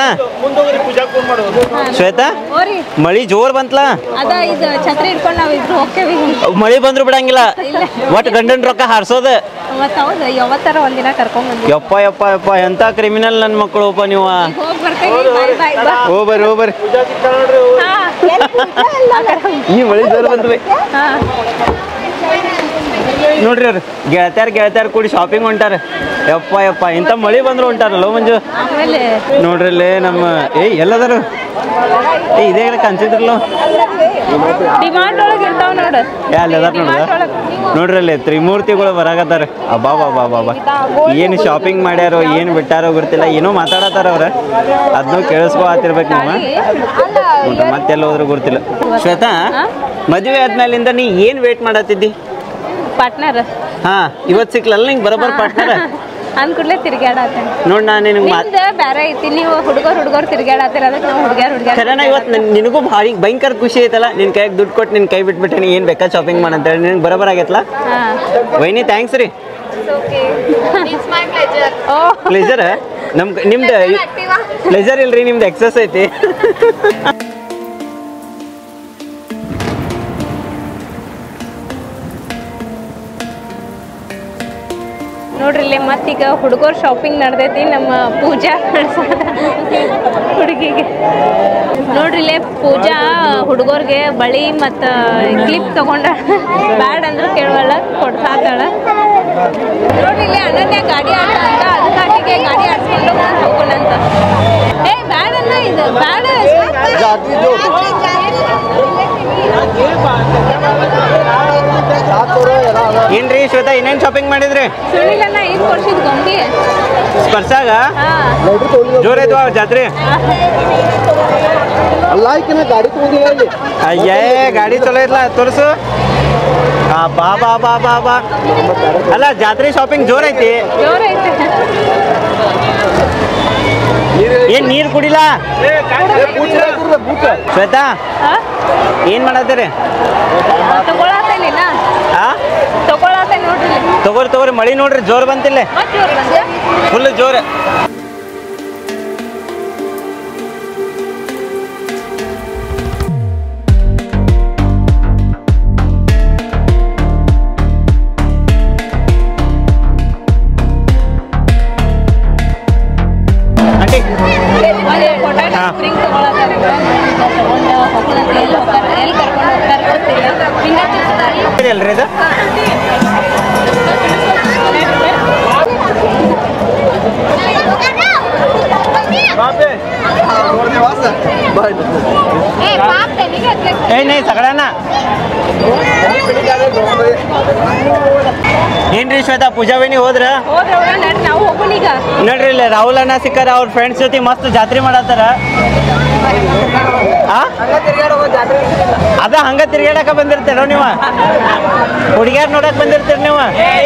ಶ್ವೇತಾ ಓರಿ ಮಳಿ ಜೋರ್ ಬಂತ್ಲ ಅದ ಇದು ಛತ್ರಿ ಇಟ್ಕೊಂಡು ನಾವು ಇಬ್ರು ಹೋಗ್ತೇವಿ ಮಳಿ ಬಂದ್ರು ಬಿಡಂಗಿಲ್ಲ ಇಲ್ಲ. ಒಟ್ಟು ಗಂಡನ ರೊಕ್ಕ ಹಾರ್ಸೋದ ಮತ್ತ ಹೌದು ಯಾವತ್ತರ ಒಂದಿನ ಕರ್ಕೊಂಡ್ ಬಂದ್ವಿ ಯಪ್ಪ ಯಪ್ಪ ಯಪ್ಪ ಎಂತ ಕ್ರಿಮಿನಲ್ ನನ್ನ ಮಕ್ಕಳು ಒಪ್ಪ ನೀವು ಹೋಗಿ ಬರ್ತೇವಿ ಬಾಯ್ ಬಾಯ್ ಬಾ ಓ ಬರ್ರಿ ಓ ಬರ್ರಿ ಹಾ ಆ ಕಡೆ ಈ ಮಳಿ ಜೋರ್ ಬಂದ್ವಿ ಹಾ ನೋಡ್ರಿ ಅವ್ರು ಗೆಳತ್ಯಾರ ಗೆಳತ್ಯಾರ ಕೂಡಿ ಶಾಪಿಂಗ್ ಹೊಂಟಾರ ಯಪ್ಪ ಯಪ್ಪ ಇಂಥ ಮಳಿ ಬಂದ್ರು ಹೊಂಟಾರಲ್ಲ ಮಂಜು ಆಮೇಲೆ ನೋಡ್ರಿ ಇಲ್ಲಿ ನಮ್ಮ ಏಯ್ ಎಲ್ಲದಾರು ಏ ಇದೇ ಕನ್ಸಿದ್ರಲ್ಲ ಡಿಮಾಂಡ್ ಒಳಗೆ ಇರ್ತಾವ ನೋಡು ಯಾ ಅಲ್ಲದಾರ ನೋಡ್ದ ನೋಡ್ರಿ ಅಲ್ಲಿ ತ್ರಿಮೂರ್ತಿಗಳು ಬರಾಕತ್ತಾರ ಅಬ್ಬಾ ಬಾ ಬಾ ಬಾ ಏನು ಶಾಪಿಂಗ್ ಮಾಡ್ಯಾರೋ ಏನು ಬಿಟ್ಟಾರೋ ಗೊತ್ತಿಲ್ಲ ಏನೋ ಮಾತಾಡತ್ತಾರ ಅವ್ರ ಅದನ್ನೂ ಕೇಳಿಸ್ಕೊ ಆತಿರ್ಬೇಕು ನೀವು ನೋಡ್ರಿ ಮತ್ತೆಲ್ಲ ಹೋದ್ರು ಗೊತ್ತಿಲ್ಲ ಶ್ವೇತಾ ಮದುವೆ ಆದ್ಮೇಲಿಂದ ನೀ ಏನು ವೇಟ್ ಮಾಡತ್ತಿದ್ದಿ ಪಾರ್ಟ್ನರ್ ಹಾ ಇವತ್ತು ಸಿಕ್ಲಲ್ಲ ನಿಂಗೆ ಬರೋಬ್ಬರ ಪಾರ್ಟ್ನರ ಅಂದ್ ಕೂಡ್ಲೆ ತಿರ್ಗ್ಯಾಡತ್ತೇನೆ ನೋಡ್ ನಾನು ನಿನಗೆ ಮಾತು ನಿಮ್ದ ಬ್ಯಾರೆ ಐತಿ ನೀವು ಹುಡುಗರು ಹುಡುಗರು ತಿರ್ಗ್ಯಾಡತ್ತೀರ ಅದಕ್ಕೆ ನಾವು ಹುಡುಗ್ಯಾರ ಹುಡುಗ್ಯಾರ ಖರೇನ ಇವತ್ತು ನನ್- ನಿನಗೂ ಭಾರಿ ಭಯಂಕರ ಖುಷಿ ಐತಲ್ಲ ನಿನ್ ಕೈಗೆ ದುಡ್ಡು ಕೊಟ್ಟು ನಿನ್ ಕೈ ಬಿಟ್ಬಿಟ್ಟೆ ಏನು ಬೇಕಾ ಶಾಪಿಂಗ್ ಮಾಡಂತೇಳಿ ನಿನಗೆ ಬರೋಬ್ಬರ ಆಗೈತಲ್ಲ ಹಾ ವೈನಿ ಥ್ಯಾಂಕ್ಸ್ ರೀ ಓ ಪ್ಲೇಜರ್ ನಮ್ ನಿಮ್ದು ಪ್ಲೇಜರ್ ಇಲ್ರಿ ನಿಮ್ದು ಎಕ್ಸಸ್ ಐತಿ ನೋಡ್ರಿ ಇಲ್ಲಿ ಮತ್ತೀಗ ಹುಡುಗರು ಶಾಪಿಂಗ್ ನಡೆದೈತಿ ನಮ್ಮ ಪೂಜಾ ನಡ್ಸೋದ ಹುಡುಗಿಗೆ ನೋಡ್ರಿ ಇಲ್ಲೇ ಪೂಜಾ ಹುಡುಗರ್ಗೆ ಬಳಿ ಮತ್ತು ಕ್ಲಿಪ್ ತಗೊಂಡ ಬ್ಯಾಡ್ ಅಂದ್ರೆ ಕೇಳುವಲ್ಲ ಕೊಡ್ಸಾತಾಳ ನೋಡ್ರಿ ಇಲ್ಲಿ ಅನನ್ಯ ಗಾಡಿ ಆಟ ಅಂತ ಅದಕ್ಕಾಗಿಗೆ ಗಾಡಿ ಆಡ್ಸ್ಕೊಂಡು ಹೋಗೋಣಂತ ಏ ಬ್ಯಾಡ್ ಅಲ್ಲ ಇದು ಬ್ಯಾಡ ಏನ್ರಿ ಶ್ವೇತಾ ಏನೇನ್ ಶಾಪಿಂಗ್ ಮಾಡಿದ್ರಿ ಸುಳಿಲನ್ನ ಐದು ವರ್ಷದ ಗೊಂಬಿ ಸ್ಪರ್ಶಾಗ ಹಾ ಜೋರ್ ಐತ್ವಾ ಜಾತ್ರೆ ಅಲ್ಲಾಯ್ಕಿನ ಗಾಡಿ ತಗೊಂಡಿಲ್ಲ ಇಲ್ಲಿ ಅಯ್ಯೇ ಗಾಡಿ ಚಲೋ ಐತ್ಲಾ ತೋರ್ಸು ಆ ಬಾ ಬಾ ಬಾ ಬಾ ಬಾ ಅಲ್ಲ ಜಾತ್ರೆ ಶಾಪಿಂಗ್ ಜೋರ್ ಐತಿ ಜೋರೈತೆ ಏನ್ ನೀರ್ ಕುಡಿಲಾ ಶ್ವೇತಾ ಹಾ ಏನ್ ಮಾಡತ್ತೀರಿ ತಗೊಳತ್ತೇನಿ ನಾ ಆ ತಗೊಳತ್ತೆ ನೋಡ್ರಿ ಇಲ್ಲಿ. ತಗೋರಿ ತಗೋರಿ ಮಳಿ ನೋಡ್ರಿ ಜೋರ್ ಬಂತಿಲ್ಲ ಮತ್ತ್ ಜೋರ್ ಬಂದೆ ಫುಲ್ ಜೋರ್ ಡೆಲಿವರಿ ಅಲ್ರಿ ಇದು ಏ ನೈ ಸಗಡನ ಏನ್ರಿ ಶ್ವೇತಾ ಪೂಜಾ ಬೈನಿ ಹೋದ್ರ ಹೋದ್ರವ್ರ ನಡ್ ನಾವು ಹೋಗೋಣ ಈಗ ನೋಡ್ರಿ ಇಲ್ಲಿ ರಾಹುಲ್ ಅಣ್ಣ ಸಿಕ್ಕಾರ ಅವ್ರ ಫ್ರೆಂಡ್ಸ್ ಜೊತೆ ಮಸ್ತ್ ಜಾತ್ರೆ ಮಾಡತ್ತಾರ ಆ? ಅದ ಹಂಗ ತಿರ್ಗಾಡಕ ಬಂದಿರ್ತೀರ ನೀವ ಹುಡುಗ್ಯಾರ ನೋಡಕ್ ಬಂದಿರ್ತೀರ ನೀವು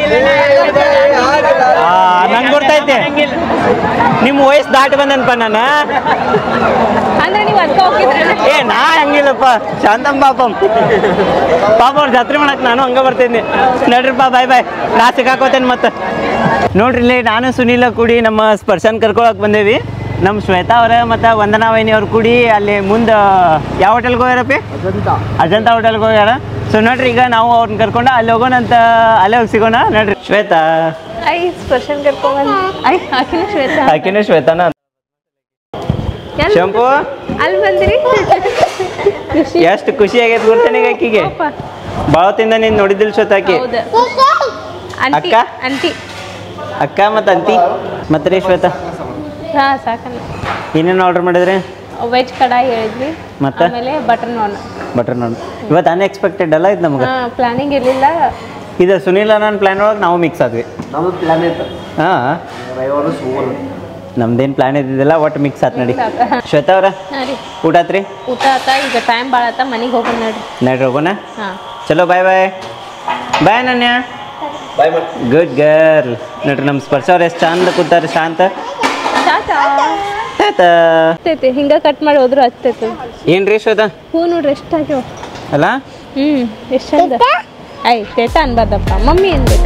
ಆ, ನಂಗ್ ಗೊತ್ತೈತಿ ನಿಮ್ ವಯಸ್ಸು ದಾಟಿ ಬಂದನ್ಪ ನಾನು ಅಂದ್ರೆ ನೀವು ಅದ್ಕ ಹೋಗಿದ್ರಿ ಏ ನಾ ಹಂಗಿಲ್ಲಪ್ಪ ಶಾಂತಂ ಪಾಪಂ ಪಾಪ ಅವ್ರ ಜಾತ್ರೆ ಮಾಡಕ್ ನಾನು ಹಂಗ ಬರ್ತೀನಿ ನಡ್ರಿಪ್ಪ ಬಾಯ್ ಬಾಯ್ ನಾ ಸಿಕ್ಕಾಕೋತೇನೆ ಮತ್ತೆ ನೋಡ್ರಿ ಇಲ್ಲಿ ನಾನು ಸುನೀಲ ಕೂಡಿ ನಮ್ಮ ಸ್ಪರ್ಶನ್ ಕರ್ಕೊಳಕ್ ಬಂದೇವಿ ನಮ್ಮ ಶ್ವೇತಾ ಅವರ ಮತ್ತು ವಂದನಾ ವೈನಿ ಅವ್ರು ಕೂಡಿ ಅಲ್ಲಿ ಮುಂದೆ ಯಾವ ಹೋಟೆಲ್ಗೆ ಹೋಗ್ಯಾರಪ್ಪಿ ಅಜಂತ ಹೋಟೆಲ್ಗೆ ಹೋಗ್ಯಾರ ಸೊ ನೋಡ್ರಿ ಈಗ ನಾವು ಅವ್ರನ್ನ ಕರ್ಕೊಂಡು ಅಲ್ಲಿ ಹೋಗೋಣ ಅಂತ ಅಲ್ಲೇ ಹೋಗಿ ಸಿಗೋಣ ನೋಡ್ರಿ ಶ್ವೇತಾ ಐ ಸ್ಪರ್ಶನ್ ಕರ್ಕೊಂಡ್ ಐ ಆಕಿನ ಶ್ವೇತಾ ಆಕಿನ ಶ್ವೇತಾನ ಎಲ್- ಶಂಪು ಅಲ್ಲಿ ಬಂದಿರಿ ಖುಷಿ ಎಷ್ಟು ಖುಷಿ ಆಗೈತೆ ಗೊತ್ತೇನೆ ಈಗ ಆಕಿಗೆ ಪಾಪ. ಭಾಳ ತಿಂದ ನೀನು ನೋಡಿದಿಲ್ಲ ಶ್ವೇತಾಕಿ ಹೌದ ಅಂಟಿ ಅಕ್ಕ? ಅಂಟಿ ಅಕ್ಕ ಮತ್ತು ಅಂತಿ ಮತ್ತೆ ರೀ ಶ್ವೇತಾ ಹಾ ಸಾಕಲ್ಲ ಏನೇನು ಆರ್ಡರ್ ಮಾಡಿದ್ರಿ ವೆಜ್ ಕಡಾಯಿ ಹೇಳಿದ್ವಿ ಮತ್ತೆ? ಆಮೇಲೆ ಬಟರ್ ನಾನ್ ಬಟರ್ ನಾನ್ ಇವತ್ತು ಅನ್ಎಕ್ಸ್ಪೆಕ್ಟೆಡ್ ಅಲ್ಲ ಇದು ನಮ್ಗೆ ಹಾ ಪ್ಲಾನಿಂಗ್ ಇರ್ಲಿಲ್ಲ ಇದು ಸುನೀಲ ನನ್ನ ಪ್ಲ್ಯಾನ್ ಒಳಗೆ ನಾವು ಮಿಕ್ಸ್ ಆದ್ವಿ ನಮ್ದು ಪ್ಲಾನ್ ಇತ್ತು ಹಾಂ ರವಿವಾರ ಸೋಮವಾರ ನಮ್ದೇನು ಪ್ಲ್ಯಾನ್ ಇದ್ದಿದ್ದಿಲ್ಲ ಒಟ್ಟು ಮಿಕ್ಸ್ ಆತ್ ನಡಿ Mix ಆತ. ಶ್ವೇತಾ ಅವ್ರ ಹಾ ರೀ ಊಟ ಆತ್ರಿ ಊಟ ಆತ ಈಗ ಟೈಮ್ ಭಾಳ ಆತ ಮನೆಗೆ ಹೋಗೋಣ ನೋಡ್ರಿ ನಡ್ರಿ ಹೋಗೋಣ ಹಾ ಚಲೋ ಬಾಯ್ ಬಾಯ್ ಬಾಯ್ ನನ್ಯ ಬಾಯ್ ಮಾಡಿ ಗುಡ್ ಗರ್ಲ್ ನೋಡ್ರಿ ನಮ್ಮ ಸ್ಪರ್ಶ ಅವ್ರು ಎಷ್ಟು ಚಂದ ಕೂತಾರೆ ಶಾಂತ ಟಾಟಾ ಆಯ್ತಾ ಹತ್ತೈತಿ ಹಿಂಗ ಕಟ್ ಮಾಡಿ ಹೋದ್ರು ಹತ್ತೈತಿ ಏನ್ರಿ ಶ್ವೇತಾ ಹೂ ನೋಡ್ರಿ ಎಷ್ಟು ಆಗ್ಯಾವ ಅಲ್ಲ ಹ್ಮ್ ಎಷ್ಟು ಚಂದ ಐ ಶ್ವೇತಾ ಅನ್ಬಾರ್ದಪ್ಪ ಮಮ್ಮಿ ಅನ್ಬೇಕು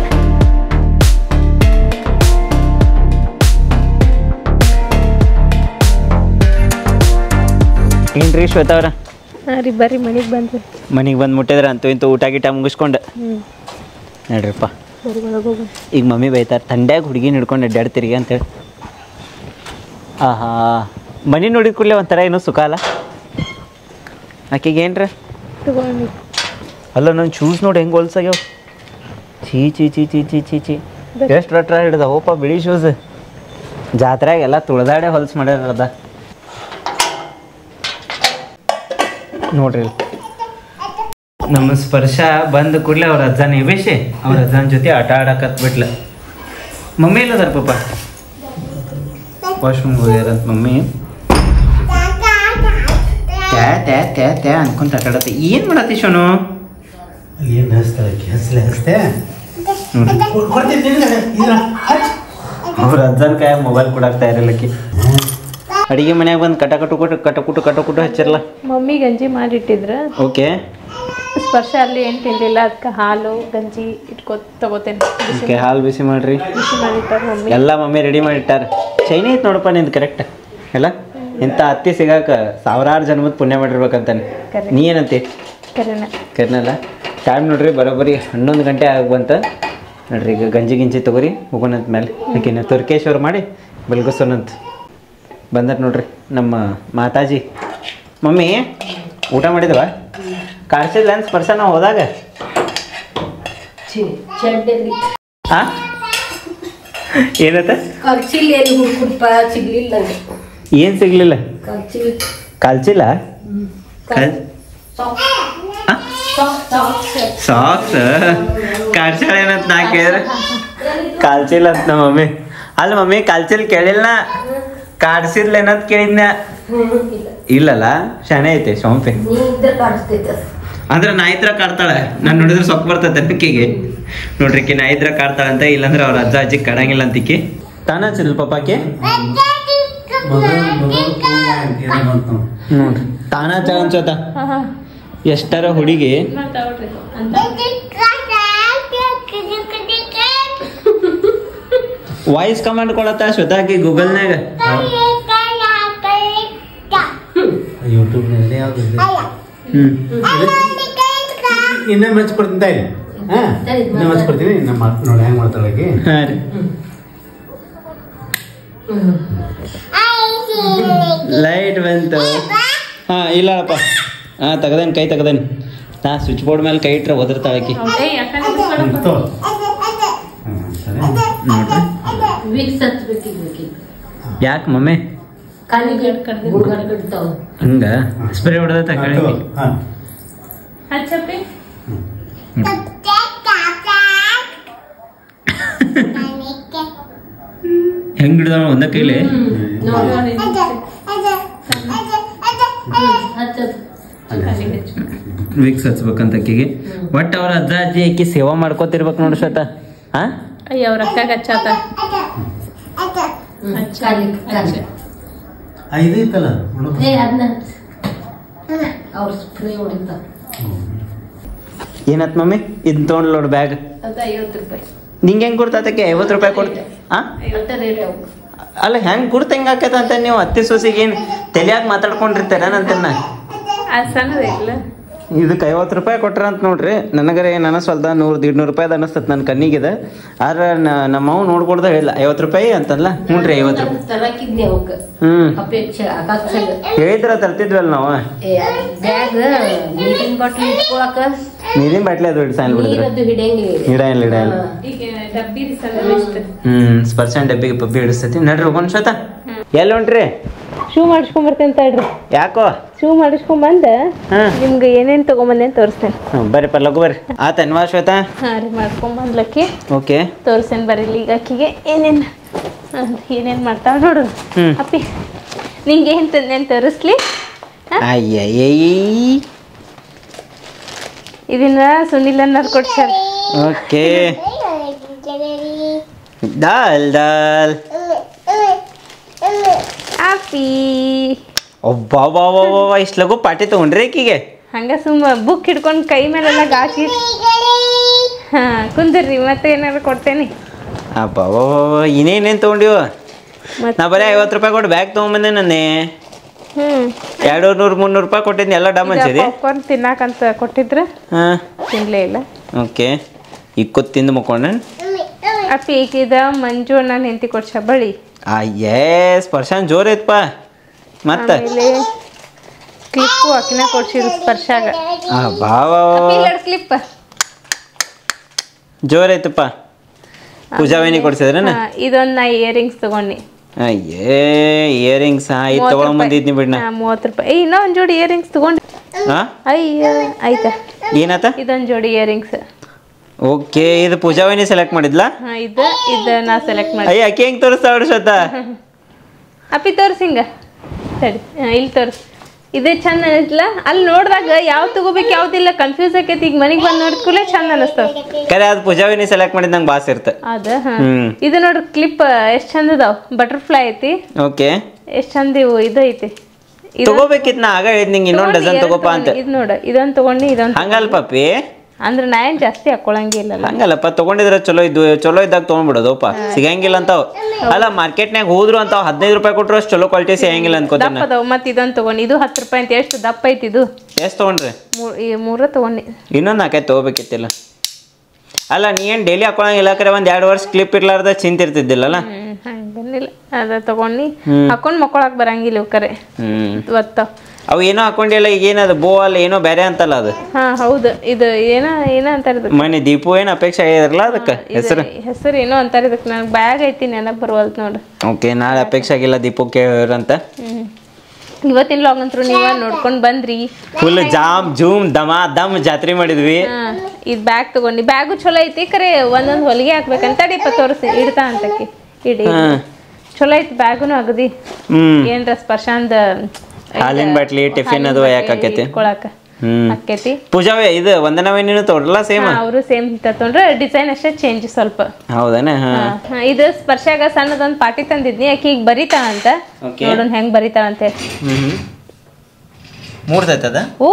ಏನ್ರಿ ಶ್ವೇತಾ ಅವ್ರ ಹಾಂ ರೀ ಬರ್ರಿ ಮನೆಗೆ ಬಂದ್ರಿ ಮನೆಗೆ ಬಂದು ಮುಟ್ಟಿದ್ರೆ ಅಂತೂ ಇಂತೂ ಊಟ ಗೀಟ ಮುಗಿಸ್ಕೊಂಡು ಹ್ಞೂ ನೋಡ್ರಿಪ್ಪ ಬರ್ರಿ ಒಳಗೆ ಹೋಗೋಣ ಈಗ ಮಮ್ಮಿ ಬೈತಾರೆ ತಂಡ್ಯಾಗ ಹುಡುಗಿನ ಹಿಡ್ಕೊಂಡು ಅಡ್ಡಾಡ್ತಿರಿಗೆ ಅಂತೇಳಿ ಆಹಾ ಮನೆ ನೋಡಿದ ಕೂಡಲೇ ಒಂಥರ ಏನೋ ಸುಖ ಅಲ್ಲ ಆಕೆಗೆ ಏನ್ರ ತಗೊಂಡು ಅಲ್ಲ ನನ್ನ ಶೂಸ್ ನೋಡಿ ಹೆಂಗೆ ಹೊಲ್ಸಾಗ್ಯಾವ ಛೀ ಛೀ ಛೀ ಛೀ ಛೀ ಛೀ ಛೀ ಎಷ್ಟು ರಟ್ರ ಹಿಡ್ದವಪ್ಪ ಬಿಳಿ ಶೂಸ್ ಜಾತ್ರೆಯಾಗ ಎಲ್ಲ ತುಳ್ದಾಡೆ ಹೊಲ್ಸ್ ಮಾಡ್ಯಾರ ಅದ ನೋಡ್ರಿ ಇಲ್ಲಿ. ನಮ್ಮ ಸ್ಪರ್ಶ ಬಂದ ಕೂಡಲೇ ಅವ್ರ ಅಜ್ಜನ ಇವೇಶಿ ಅವ್ರ ಅಜ್ಜನ ಜೊತೆ ಆಟ ಆಡಕತ್ ಬಿಟ್ಲ ಮಮ್ಮಿ ಇಲ್ಲದಾರ ಪಾಪ ವಾಶ್ರೂಮ್ ಹೋಗ್ಯಾರಂತ ಮಮ್ಮಿ ಟ್ಯಾ ಟ್ಯಾ ಟ್ಯಾ ಟ್ಯಾ ಅನ್ಕೊಂತ ಆಟ ಆಡತ್ತೆ ಏನು ಮಾಡತ್ತಿ ಶೋನು ಏನು ಹಚ್ತಾಳೆ ಹಸ್ಲೆ ಹಚ್ತೆ ನೋಡಿ ಕೊಡ್ತೀನಿ ನಿನಗೆ ಇದ್ರ ಹಚ್ ಅವ್ರ ಅಜ್ಜನ ಕೈಯಾಗ ಮೊಬೈಲ್ ಕೊಡಾಕ್ತಾ ಇರಲಿಕ್ಕೆ ಅಡಿಗೆ ಮನ್ಯಾಗ ಬಂದು ಕಟ ಕಟು ಕುಟು ಕಟ ಕುಟು ಕಟ ಕುಟು ಹಚ್ಚಿರಲ್ಲ ಮಮ್ಮಿ ಗಂಜಿ ಮಾಡಿಟ್ಟಿದ್ರ ಓಕೆ ಸ್ಪರ್ಶ ಅಲ್ಲಿ ಏನು ತಿಂದಿಲ್ಲ ಅದಕ್ಕೆ ಹಾಲು ಗಂಜಿ ಇಟ್ಕೊ ತಗೋತೇನೆ ಬಿಸಿ ಓಕೆ ಹಾಲು ಬಿಸಿ ಮಾಡ್ರಿ ಬಿಸಿ ಮಾಡಿಟ್ಟಾರ ಮಮ್ಮಿ ಎಲ್ಲ ಮಮ್ಮಿ ರೆಡಿ ಮಾಡಿಟ್ಟಾರ ಚೈನಿ ಐತೆ ನೋಡಪ್ಪ ನಿಂದು ಕರೆಕ್ಟ್ ಎಲ್ಲ ಇಂಥ ಅತ್ತಿ ಸಿಗಾಕ ಸಾವಿರಾರು ಜನ್ಮದ ಪುಣ್ಯ ಮಾಡಿರ್ಬೇಕಂತಾನೆ Correct. ನೀ ಏನಂತಿ ಕರೆನ ಕರ್ನಲ್ಲ ಟೈಮ್ ನೋಡ್ರಿ ಬರೋಬ್ಬರಿ ಹನ್ನೊಂದು ಗಂಟೆ ಆಗಿ ಬಂತ ನೋಡ್ರಿ ಈಗ ಗಂಜಿ ಗಿಂಜಿ ತಗೋರಿ ಹೋಗೋಣಂತ ಮೇಲೆ ಆಕಿನ ತುರ್ಕೇಶ್ವರ ಮಾಡಿ ಬಲ್ಗಸೋನಂತ ಬಂದಟ್ ನೋಡ್ರಿ ನಮ್ಮ ಮಾತಾಜಿ ಮಮ್ಮಿ ಊಟ ಮಾಡಿದ್ವ ಕಾಡ್ಸಿಲ್ಲ ಅಂತ ಸ್ಪರ್ಶ ನಾವು ಹೋದಾಗ ಆ ಏನತ್ತ ಖರ್ಚಿಲ್ಲ ಏನು ಹುಡ್ಕುಡ್ಪ ಸಿಗ್ಲಿಲ್ಲ ನಂಗೆ ಏನು ಸಿಗ್ಲಿಲ್ಲ ಖರ್ಚಿಲ್ಲ ಕಾಲ್ಚಿಲ್ಲ ಕಾಲ್ ಸಾಕ್ಸ್ ಕಾಡ್ಸಾಳ ಏನಂತ ನಾ ಕೇಳಿದ್ರೆ ಕಾಲ್ಚಿಲ್ಲ ಅಂತ ನಮ್ಮ ಮಮ್ಮಿ ಅಲ್ಲ ಮಮ್ಮಿ ಕಾಲ್ಚಿಲ್ ಕೇಳಿಲ್ಲ ಕಾಡ್ಸಿರ್ಲ ಏನಂತ ಕೇಳಿದ್ನ ಇಲ್ಲಲ್ಲ ಶಾನೆ ಐತೆ ಸೋಂಪೆ ನೀ ಇದ್ರೆ ಕಾಣಿಸ್ತೈತೆ ಅದು. ಅಂದ್ರೆ ನಾ ಇದ್ರ ಕಾಡ್ತಾಳೆ ನಾನು ನೋಡಿದ್ರೆ ಸೊಕ್ಕ ಬರ್ತೈತೆ ಅಕ್ಕಿಗೆ ನೋಡ್ರಿ ಆಕಿ ನಾ ಇದ್ರ ಕಾಡ್ತಾಳೆ ಅಂತ ಇಲ್ಲಾಂದ್ರೆ ಅವ್ರ ಅಜ್ಜ ಅಜ್ಜಿ ಕಾಡಂಗಿಲ್ಲ ಅಂತಿಕ್ಕಿ ತಾನ ಹಚ್ಚಿಲ್ ಪಾಪಾಕಿ ನೋಡ್ರಿ ತಾನ ಹಚ್ಚ ಅನ್ಸೋತ ಹಾಂ ಹಾಂ ಎಷ್ಟರ ಹುಡುಗಿ ಮಾಡ್ತಾವ್ರಿ ಅಂತ ವಾಯ್ಸ್ ಕಮಾಂಡ್ ಕೊಡತ್ತ ಶ್ವೇತಾಕಿ ಗೂಗಲ್ನಾಗ ಯೂಟ್ಯೂಬ್ನಲ್ಲಿ ಯಾವ್ದು ಇದೆ? ಹ್ಮ್ ಇನ್ನೇ ಮೆಚ್ಕೊಡ್ತೀನಿ ತಾಯಿ ಹಾಂ ಇನ್ನೇ ಮೆಚ್ಕೊಡ್ತೀನಿ ನಮ್ಮ ಮಾತು ನೋಡಿ ಹೆಂಗೆ ಮಾಡ್ತಾಳೆ ಆಕಿ ಹಾ ರೀ ಲೈಟ್ ಬಂತು ಹಾ ಇಲ್ಲಪ್ಪ ಹಾ ತೆಗ್ದೇನ್ ಕೈ ತೆಗ್ದೇನ್ ನಾ ಸ್ವಿಚ್ ಬೋರ್ಡ್ ಮೇಲೆ ಕೈ ಇಟ್ರೆ ಒದರ್ತಾಳಕಿ ಏ ಯಾಕಂದ್ರೆ ಮುಚ್ಕೊಳಪ್ಪ. ತೋ ಹ್ಮ್, ಸರಿ ನೋಡ್ರಿ ವಿಕ್ಸ್ ಹಚ್ಬೇಕಿದ್ಬೇಕಿ ಯಾಕೆ ಮಮ್ಮಿ ಕಾಲಿಗೆ ಗುಡ್ಗಾಡ್ ಕಟ್ತಾವ ಹಂಗ ಸ್ಪ್ರೇ ಹೊಡೆದ ಹಾ, ತೋ. ಹಾ. ಹಚ್ಚಪ್ಪಿ ಹೆಂಗ್ ಹಿಡ್ದಾಳ ಒಂದ ಕೈಲಿ ವಿಕ್ಸ್ ಹಚ್ಬೇಕಂತ ಆಕಿಗೆ ಒಟ್ಟ ಅವ್ರ ಅಜ್ಜ ಅಜ್ಜಿ ಆಕಿ ಸೇವಾ ಮಾಡ್ಕೋತಿರ್ಬೇಕು ನೋಡು ಶ್ವೇತ ಹಾ ಅಯ್ಯ ಅವ್ರ ಅಕ್ಕಾಗ ಹಚ್ಚಾತ ಕಾಲಿಗೆ ಕಾಲಿಗೆ ಆ, ಇದು ಇತ್ತಲ್ಲ ನೋಡು. ಏ ಅದನ್ನ ಅವ್ರ ಸ್ಪ್ರೇ ಹೊಡಿತಾವ ಏನತ್ ಮಮ್ಮಿ ಇದ್ ತೊಗೊಂಡ್ ನೋಡು ಬ್ಯಾಗ್ ಅದು ಐವತ್ತು ರೂಪಾಯಿ ನಿಂಗೆ ಹೆಂಗ್ ಕೊಡ್ತಾತಕ್ಕೆ ಐವತ್ತು ರೂಪಾಯಿ ಕೊಡ್ತ ಹಾ ಐವತ್ತು ರೇಟ್ ಅವು ಅಲ್ಲ ಹೆಂಗ್ ಗುರ್ತ ಹೆಂಗ್ ಆಕೈತ ಅಂತ ನೀವು ಅತ್ತಿ ಸೊಸಿಗೆ ಏನ್ ತಲೆಯಾಗ ಮಾತಾಡ್ಕೊಂಡಿರ್ತಾರ ನಂತನ್ನ ಅದು ಸಣ್ಣದಿಲ್ಲ ಇದಕ್ಕೆ ಐವತ್ತು ರೂಪಾಯಿ ಕೊಟ್ರ ಅಂತ ನೋಡ್ರಿ ನನಗರೆ ಏನು ಅನಸ್ವಲ್ದ ನೂರು ದೀಡ್ನೂರು ರೂಪಾಯಿ ಅನಸ್ತತ್ ನನ್ನ ಕಣ್ಣಿಗಿದೆ ಆದ್ರೆ ನಮ್ಮ ಅವ್ ನೋಡ್ಕೊಡ್ದ ಹೇಳಿಲ್ಲ ಐವತ್ತು ರೂಪಾಯಿ ಅಂತಲ್ಲ ಹ್ಞೂ ರೀ ಐವತ್ತು ರೂಪಾಯಿ ತರಕಿದ್ನಿ ಅವಕ್ಕ ಹ್ಮ್ ಅಪೇಕ್ಷೆ ಅಕಾಕ್ಷೆಗೆ ಹೇಳಿದ್ರ ತರ್ತಿದ್ವಲ್ಲ ನಾವು ಬ್ಯಾಗ್ ನೀರಿನ ಬಾಟ್ಲಿ ಇಟ್ಕೊಳಕ ನೀರಿನ ಬಾಟ್ಲಿ ಅದು ಹಿಡ್ ಸಾಯಲ್ ಬಿಡಿದ್ರೆ ನೀರದ್ದು ಹಿಡಿಯಂಗಿಲ್ಲ ಹಿಡ ಇಲ್ಲ ಹಿಡ ಇಲ್ಲ ಈಗ ಡಬ್ಬಿ ಸಣ್ಣ ಎಷ್ಟು ಹ್ಮ್ ಸ್ಪರ್ಶ ಡಬ್ಬಿಗೆ ಪಬ್ಬಿ ಹಿಡಿಸ್ತೈತಿ ನಡ್ರಿ ಹೋಗೋಣ ಶ್ವೇತ ಎಲ್ಲಿ ಹೊಂಟ್ರಿ ಶೂ ಮಾಡಿಸ್ಕೊಂಡ್ ಬರ್ತೇನೆ ತಡ್ರಿ ಯಾಕೋ ಶೂ ಮಾಡಿಸ್ಕೊಂಡ್ ಬಂದ ಹಾ ನಿಮ್ಗೆ ಏನೇನ್ ತಗೊಂಬಂದೆ ಅಂತ ತೋರಿಸ್ತೇನೆ ಹ್ಮ್, ಬರ್ರಿ ಪರ್ ಲಗು ಬರ್ರಿ ಆತನ್ವಾ ಶ್ವೇತ ಹಾ ರೀ ಮಾಡ್ಕೊಂಡ್ ಬಂದ್ಲಕ್ಕಿ ಓಕೆ ತೋರ್ಸೇನ್ ಬರೀಲಿ ಈಗ ಆಕಿಗೆ ಏನೇನ್ ಏನೇನ್ ಮಾಡ್ತಾವ ನೋಡು ಹ್ಮ್. ಅಪ್ಪಿ ನಿಂಗೆ ಏನ್ ತಂದೇನ್ ತೋರಿಸ್ಲಿ ಅಯ್ಯಯ್ಯಯ್ಯ ಇದನ್ನ ಸುನಿಲ್ ಅನ್ನೋರು ಕೊಡ್ಸ್ಯಾರ ಓಕೆ ದಾಲ್ ದಾಲ್ ಅಪ್ಪಿ ಒಬ್ಬ ಇಷ್ಟು ಲಗು ಪಾಟಿ ತಗೊಂಡ್ರಿ ಆಕಿಗೆ ಹಂಗ ಸುಮ್ಮ ಬುಕ್ ಹಿಡ್ಕೊಂಡ್ ಕೈ ಮೇಲೆಲ್ಲ ಗಾಕಿ ಹಾ ಕುಂದ್ರಿ ಮತ್ತೆ ಏನಾರು ಕೊಡ್ತೇನೆ ಅಬ್ಬ ಇನ್ನೇನೇನು ತಗೊಂಡಿವ ಮತ್ತ್- ನಾ ಬರೀ ಐವತ್ತು ರೂಪಾಯಿ ಕೊಟ್ಟು ಬ್ಯಾಗ್ ತೊಗೊಂಬಂದೆ ನನ್ನೇ ಹ್ಮ್ ಎರಡು ನೂರು ಮುನ್ನೂರು ರೂಪಾಯಿ ಕೊಟ್ಟಿದ್ನಿ ಎಲ್ಲ ಡಮ್ ಹಂಚಿದಿ ಪಾಪ್ಕಾರ್ನ್ ತಿನ್ನಾಕಂತ ಕೊಟ್ಟಿದ್ರ ಹಾಂ ತಿನ್ಲೇ ಇಲ್ಲ ಓಕೆ ಈಗ ಕೂತ್ ತಿಂದು ಮುಕ್ಕೊಂಡೆ ಅಪ್ಪಿ ಈಗಿದ ಮಂಜು ಅಣ್ಣ ಹೆಂಡತಿ ಕೊಡ್ಸ ಬಳಿ ಅಯ್ಯೇ ಸ್ಪರ್ಶನ್ ಜೋರ್ ಐತಪ್ಪ ಮತ್ತ ಆಮೇಲೆ ಕ್ಲಿಪ್ಪು ಅಕ್ಕಿನ ಕೊಡ್ಸಿದ್ರು ಸ್ಪರ್ಶಾಗ ಆ ಬಾವ ಕ್ಲಿಪ್ ಜೋರ್ ಐತಪ್ಪ ಪೂಜಾವೇನಿ ಕೊಡ್ಸಿದ್ರನ ಇದೊಂದ್ ನಾ ಇಯರಿಂಗ್ಸ್ ತಗೊಂಡಿ ಅಯ್ಯೇ ಇಯರಿಂಗ್ಸ್ ಇದು ತಗೊಳಕ್ ಬಂದಿದ್ನಿ ಬಿಡ್ನ ಮೂವತ್ತು ರೂಪಾಯಿ ಏ ಇನ್ನೂ ಒಂದ್ ಜೋಡಿ ಇಯರಿಂಗ್ಸ್ ತಗೊಂಡಿ ಹಾ ಅಯ್ಯ ಆಯ್ತಾ ಏನಾತ ಇದೊಂದ್ ಜೋಡಿ ಇಯರಿಂಗ್ಸ್ ಓಕೆ ಇದು ಪೂಜಾವೇನಿ ಸೆಲೆಕ್ಟ್ ಮಾಡಿದ್ಲಾ ಹಾ ಇದು ಇದು ನಾ ಸೆಲೆಕ್ಟ್ ಮಾಡಿ ಅಯ್ಯ ಅಕ್ಕಿ ಹೆಂಗ್ ತೋರಿಸ್ತಾವ ಶ್ವೇತ ಅಪ್ಪಿ ತೋರ್ಸಿ ಹಿಂಗ ಸರಿ ಹಾ, ಇಲ್ಲಿ ತೋರ್ಸಿ ಇದೇ ಚಂದ ಅನಿಸ್ಲ ಅಲ್ಲಿ ನೋಡಿದಾಗ ಯಾವ್ದು ತಗೋಬೇಕು ಯಾವ್ದಿಲ್ಲ ಕನ್ಫ್ಯೂಸ್ ಆಕೈತಿ ಈಗ ಮನೆಗೆ ಬಂದು ನೋಡಿದ ಕೂಡಲೇ ಚಂದ ಅನಿಸ್ತಾವ ಕರೆ ಅದು ಪೂಜಾವೇನಿ ಸೆಲೆಕ್ಟ್ ಮಾಡಿದ್ ನಂಗೆ ಬಾಸ್ ಇರ್ತ ಅದ ಹಾ ಹ್ಮ್. ಇದು ನೋಡ್ರಿ ಕ್ಲಿಪ್ ಎಷ್ಟ್ ಚಂದ ಅದಾವ ಬಟರ್ಫ್ಲೈ ಐತಿ ಓಕೆ ಎಷ್ಟ್ ಚಂದ ಇವು ಇದು ಐತಿ ಇದು ತಗೋಬೇಕಿತ್ ನಾ ಆಗ ಹೇಳಿದ್ ನಿಂಗೆ ಇನ್ನೊಂದು ಡಜನ್ ತಗೋಪ ಅಂತ ಇದು ನೋಡ ಇದೊಂದ್ ತಗೊಂಡಿ ಇದೊಂದ್ ಹಂಗಲ್ಲ ಪಪ್ಪಿ ಅಂದ್ರೆ ನಾ ಏನ್ ಜಾಸ್ತಿ ಹಾಕೊಳಂಗಿಲ್ಲಲ್ಲ ಹಂಗಲ್ಲಪ್ಪ ತಗೊಂಡಿದ್ರೆ ಚಲೋ ಇದ್ದು ಚಲೋ ಇದ್ದಾಗ ತೊಗೊಂಡ್ಬಿಡೋದಪ್ಪ ಸಿಗಂಗಿಲ್ಲ ಅಂತಾವ್ ಅಲ್ಲ ಮಾರ್ಕೆಟ್ನಾಗ ಹೋದ್ರು ಅಂತ ಹದಿನೈದು ರೂಪಾಯಿ ಕೊಟ್ರು ಅಷ್ಟು ಚಲೋ ಕ್ವಾಲಿಟಿ ಸಿಗಂಗಿಲ್ಲ ದಪ್ಪ ಅನ್ಕೋತೀನಿ ಅದಾವ ಮತ್ ಇದೊಂದ್ ತಗೊಂಡಿ ಇದು ಹತ್ತು ರೂಪಾಯಿ ಅಂತ ಎಷ್ಟು ದಪ್ಪ ಐತಿ ಇದು ಎಷ್ಟು ತೊಗೊಂಡ್ರಿ ಮೂರ್ ಈ ಮೂರ ತಗೊಂಡಿ ಇನ್ನೊಂದು ನಾಲ್ಕೈದು ತೊಗೋಬೇಕಿತ್ತಿಲ್ಲ ಅಲ್ಲ ನೀ ಏನು ಡೈಲಿ ಹಾಕೊಳಂಗಿಲ್ಲ ಕರೆ ಒಂದು ಎರಡು ವರ್ಷ ಕ್ಲಿಪ್ ಇರ್ಲಾರ್ದ ಚಿಂತಿರ್ತಿದ್ದಿಲ್ಲಲ್ಲ ಹ್ಮ್ ಹಂಗೇನಿಲ್ಲ ಅದ ತಗೊಂಡಿ ಹಾಕೊಂಡ್ ಮಕ್ಕೊಳಕ್ ಬರಂಗಿಲ್ಲ ಇವ್ ಕರೆ ಹ್ಮ್ ಒತ್ತಾವ ಅವು ಏನೋ ಹಾಕೊಂಡಿಲ್ಲ ಈಗ ಏನದು ಬೋ ಅಲ್ಲ ಏನೋ ಬೇರೆ ಅಂತಲ್ಲ ಅದು ಹಾ ಹೌದು ಇದು ಏನ ಏನ ಅಂತಾರ ಇದಕ್ಕೆ ಮನೆ ದೀಪು ಏನು ಅಪೇಕ್ಷೆ ಆಗಿದ್ರಲ್ಲ ಅದಕ್ಕೆ ಹೆಸರು ಹೆಸರು ಏನೋ ಅಂತಾರ ಇದಕ್ಕೆ ನನಗೆ ಬ್ಯಾಗ್ ಐತಿ ನೆನಪು ಬರುವಲ್ತು ನೋಡು ಓಕೆ ನಾಳೆ ಅಪೇಕ್ಷೆ ಆಗಿಲ್ಲ ದೀಪು ಕೇಳಂತ ಹ್ಮ್ ಇವತ್ತಿನ ಲಾಗ್ ಅಂತೂ ನೀವ ನೋಡ್ಕೊಂಡ್ ಬಂದ್ರಿ ಫುಲ್ ಜಾಮ್ ಜೂಮ್ ದಮ ದಮ್ ಜಾತ್ರೆ ಮಾಡಿದ್ವಿ ಹಾ ಇದು ಬ್ಯಾಗ್ ತಗೊಂಡಿ ಬ್ಯಾಗು ಚಲೋ ಐತಿ ಕರೆ ಒಂದೊಂದು ಹೊಲಿಗೆ ಹಾಕ್ಬೇಕಂತ ತಡಿಪ್ಪ ತೋರಿಸಿ ಇಡ್ತಾ ಅಂತಕಿ ಇಡಿ ಹಾ. ಚಲೋ ಐತಿ ಬ್ಯಾಗುನು ಅಗದಿ ಹ್ಮ್ ಏನ್ರ ಸ್ಪರ್ಶಾಂದ ಹಾಲಿನ ಬಾಟ್ಲಿ ಟಿಫಿನ್ ಅದು ಯಾಕೆ ಆಕೈತಿ ಇಟ್ಕೊಳಕ ಹ್ಮ್ ಆಕೈತಿ ಪೂಜಾವೆ ಇದು ವಂದನವೇನಿನೂ ತಗೊಳ್ರಲ್ಲ ಸೇಮ್ ಅವರು ಸೇಮ್ ತಗೊಂಡ್ರೆ ಡಿಸೈನ್ ಅಷ್ಟೇ ಚೇಂಜ್ ಸ್ವಲ್ಪ ಹೌದಾನೆ ಹಾ ಹಾ, ಇದು ಸ್ಪರ್ಶಾಗ ಸಣ್ಣದೊಂದು ಪಾಟಿ ತಂದಿದ್ನಿ ಆಕಿ ಈಗ ಬರಿತಾಳ ಅಂತ Okay. ನೋಡೋಣ ಹೆಂಗ್ ಬರಿತಾಳ ಅಂತ ಹೇಳಿ ಹ್ಮ್ ಮೂರ್ದೈತದ ಓ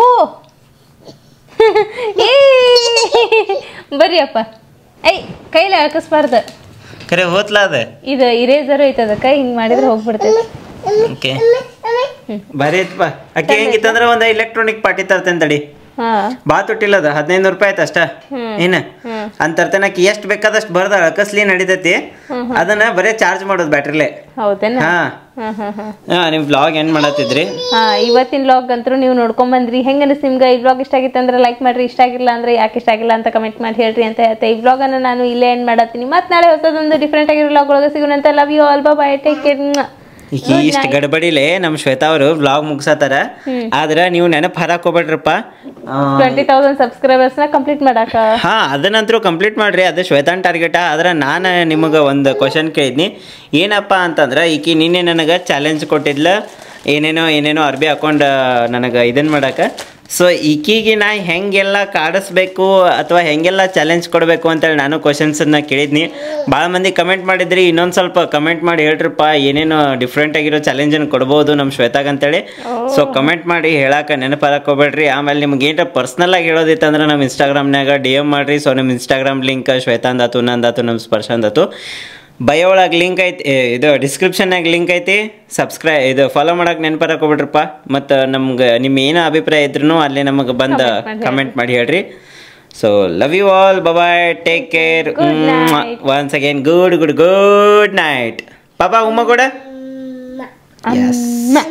ಏ ಬರಿಯಪ್ಪ ಐ ಕೈಲಿ ಹಾಕಿಸ್ಬಾರ್ದು ಕರೆ ಹೋತ್ಲ ಅದ ಇದು ಇರೇಸರ್ ಐತದ ಕೈ ಹಿಂಗ್ ಮಾಡಿದ್ರೆ ಹೋಗ್ಬಿಡ್ತೈತಿ ಓಕೆ ಬರೀ ಐತಪ್ಪ ಅಕ್ಕಿ ಹೆಂಗಿತ್ತಂದ್ರೆ ಒಂದು ಎಲೆಕ್ಟ್ರಾನಿಕ್ ಪಾರ್ಟಿ ತರ್ತೇನೆ ತಡಿ ಹಾ ಭಾಳ ತುಟ್ಟಿಲ್ಲ ಅದು ಹದಿನೈದು ರೂಪಾಯಿ ಆಯ್ತು ಅಷ್ಟ ಏನ ಅಂತರ್ತನಕ್ಕೆ ಎಷ್ಟು ಬೇಕಾದಷ್ಟು ಬರ್ದ ಅಳಕಸ್ಲಿ ನಡಿತೈತಿ ಅದನ್ನ ಬರೇ ಚಾರ್ಜ್ ಮಾಡೋದು ಬ್ಯಾಟ್ರಿಲೆ ಹೌದೇನ ಹಾ ಹ್ಮ್ ಹ್ಮ್ ಹ್ಮ್ ಹಾ ನೀವು ವ್ಲಾಗ್ ಏನ್ ಮಾಡತ್ತಿದ್ರಿ ಹಾ ಇವತ್ತಿನ ವ್ಲಾಗ್ ಅಂತೂ ನೀವು ನೋಡ್ಕೊಂಡ್ ಬಂದ್ರಿ ಹೆಂಗ ಅನಿಸ್ ನಿಮ್ಗೆ ಈ ವ್ಲಾಗ್ ಇಷ್ಟ ಆಗಿತ್ತು ಅಂದ್ರೆ ಲೈಕ್ ಮಾಡ್ರಿ ಇಷ್ಟ ಆಗಿಲ್ಲ ಅಂದ್ರೆ ಯಾಕೆ ಇಷ್ಟ ಆಗಿಲ್ಲ ಅಂತ ಕಮೆಂಟ್ ಮಾಡಿ ಹೇಳ್ರಿ ಅಂತ ಹೇಳ್ತೆ ಈ ವ್ಲಾಗ್ ಅನ್ನ ನಾನು ಇಲ್ಲೇ ಎಂಡ್ ಮಾಡತ್ತೀನಿ ಮತ್ತೆ ನಾಳೆ ಹೊಸದೊಂದು ಡಿಫ್ರೆಂಟ್ ಆಗಿರೋ ವ್ಲಾಗ್ ಒಳಗೆ ಸಿಗೋಣಂತ love you all bye take care ಈಗ ಇಷ್ಟ ಗಡಬಡಿಲೆ ನಮ್ ಶ್ವೇತಾ ಅವರು ವ್ಲಾಗ್ ಮುಗ್ಸತ್ತಾರ ಆದ್ರ ನೀವು ನೆನಪು ಹರಾಕ್ ಹೋಗ್ಬೇಡ್ರಪ್ಪ ಆ, ಟ್ವೆಂಟಿ ತೌಸಂಡ್ ಸಬ್ಸ್ಕ್ರೈಬರ್ಸ್ ನ ಕಂಪ್ಲೀಟ್ ಮಾಡಾಕ ಹಾ ಅದನ್ನಂತರೂ ಕಂಪ್ಲೀಟ್ ಮಾಡ್ರಿ ಅದು ಶ್ವೇತಾನ್ ಟಾರ್ಗೆಟ ಆದ್ರೆ ನಾನು ನಿಮಗೆ ಒಂದು ಕ್ವಶನ್ ಕೇಳಿದ್ನಿ ಏನಪ್ಪ ಅಂತಂದ್ರೆ ಈಕಿ ನಿನ್ನೆ ನನಗೆ ಚಾಲೆಂಜ್ ಕೊಟ್ಟಿದ್ಲ ಏನೇನೋ ಏನೇನೋ ಅರ್ಬಿ ಹಾಕೊಂಡು ನನಗೆ ಇದನ್ನು ಮಾಡಕ್ಕೆ ಸೊ ಈಕಿಗೆ ನಾ ಹೆಂಗೆಲ್ಲ ಕಾಡಿಸ್ಬೇಕು ಅಥವಾ ಹೆಂಗೆಲ್ಲ ಚಾಲೆಂಜ್ ಕೊಡಬೇಕು ಅಂತೇಳಿ ನಾನು ಕ್ವಶನ್ಸನ್ನು ಕೇಳಿದ್ನಿ ಭಾಳ ಮಂದಿ ಕಮೆಂಟ್ ಮಾಡಿದ್ರಿ ಇನ್ನೊಂದು ಸ್ವಲ್ಪ ಕಮೆಂಟ್ ಮಾಡಿ ಹೇಳ್ರಪ್ಪ ಏನೇನೋ ಡಿಫ್ರೆಂಟ್ ಆಗಿರೋ ಚಾಲೆಂಜನ್ನು ಕೊಡ್ಬೋದು ನಮ್ಮ ಶ್ವೇತಾಗ್ ಅಂತೇಳಿ ಸೊ ಕಮೆಂಟ್ ಮಾಡಿ ಹೇಳಕ್ಕೆ ನೆನಪಾರಕ್ಕೆ ಹೋಗ್ಬೇಡ್ರಿ ಆಮೇಲೆ ನಿಮ್ಗೆ ಏನಾರ ಪರ್ಸ್ನಲ್ ಆಗಿ ಹೇಳೋದಿತ್ತಂದ್ರೆ ನಮ್ಮ ಇನ್ಸ್ಟಾಗ್ರಾಮ್ನಾಗ ಡಿ ಎಮ್ ಮಾಡ್ರಿ ಸೊ ನಮ್ಮ ಇನ್ಸ್ಟಾಗ್ರಾಮ್ ಲಿಂಕ್ ಶ್ವೇತಾಂದಾತು ನಂದಾತು ನಮ್ಮ ಸ್ಪರ್ಶಂದಾತು ಬಯೋ ಒಳಗೆ ಲಿಂಕ್ ಐತಿ ಏ, ಇದು ಡಿಸ್ಕ್ರಿಪ್ಷನ್ನಾಗ ಲಿಂಕ್ ಐತಿ ಸಬ್ಸ್ಕ್ರೈ ಇದು ಫಾಲೋ ಮಾಡಕ್ಕೆ ನೆನಪಾರಕ್ಕೆ ಹೋಗ್ಬಿಡ್ರಪ್ಪ ಮತ್ತು ನಮ್ಗೆ ನಿಮ್ಮ ಏನೋ ಅಭಿಪ್ರಾಯ ಇದ್ರೂ ಅಲ್ಲಿ ನಮಗೆ ಬಂದು ಕಮೆಂಟ್ ಮಾಡಿ ಹೇಳ್ರಿ so love you all bye take care night. Once again good good good night ಪಾಪಾ ಉಮ್ಮ ಕೂಡ ಎಸ್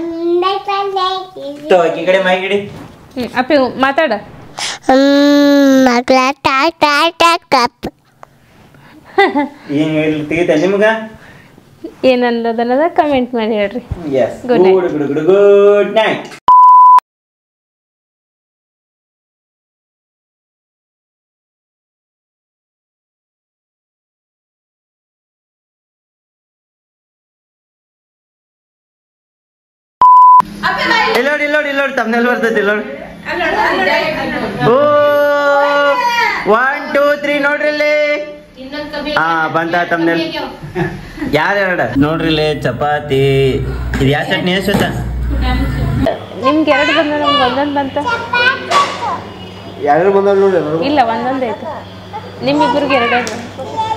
ತೋ ಈ ಕಡೆ ಮೈಗಿಡಿ ಹ್ಮ್ ಅಪ್ಪಿ ಮಾತಾಡ ಮಗಳ ಟಾಟಾ ಕಪ್ ಏನು ಹೇಳಿ ತೆಗಿತ ನಿಮ್ಗೆ ಏನನ್ನೋದನ್ನದ ಕಮೆಂಟ್ ಮಾಡಿ ಹೇಳ್ರಿ yes Good night. Good good good good night ಇಲ್ಲೋಡಿ ಇಲ್ಲೋಡಿ ಇಲ್ಲೋಡಿ ತಮ್ಮನೆಲ್ಲ ಬರ್ತೈತಿ ಇಲ್ಲೋಡಿ ಓ ಒನ್ ಟೂ ತ್ರೀ ನೋಡ್ರಿ ಇಲ್ಲಿ ಹಾ ಬಂತ ತಮ್ಮನೆಲ್ ಯಾರು ಎರಡ ನೋಡ್ರಿ ಇಲ್ಲಿ ಚಪಾತಿ ಇದು ಯಾವ ಚಟ್ನಿ ಎಷ್ಟ ನಿಮ್ಗೆ ಎರಡು ಬಂದ ನಮ್ಗೆ ಒಂದೊಂದು ಬಂತ ಯಾರು ಬಂದವ್ ನೋಡಿ ಇಲ್ಲ ಒಂದೊಂದೇ ಐತೆ ನಿಮ್ಮಿಬ್ಬರಿಗೆ ಎರಡೇ ಬಂತು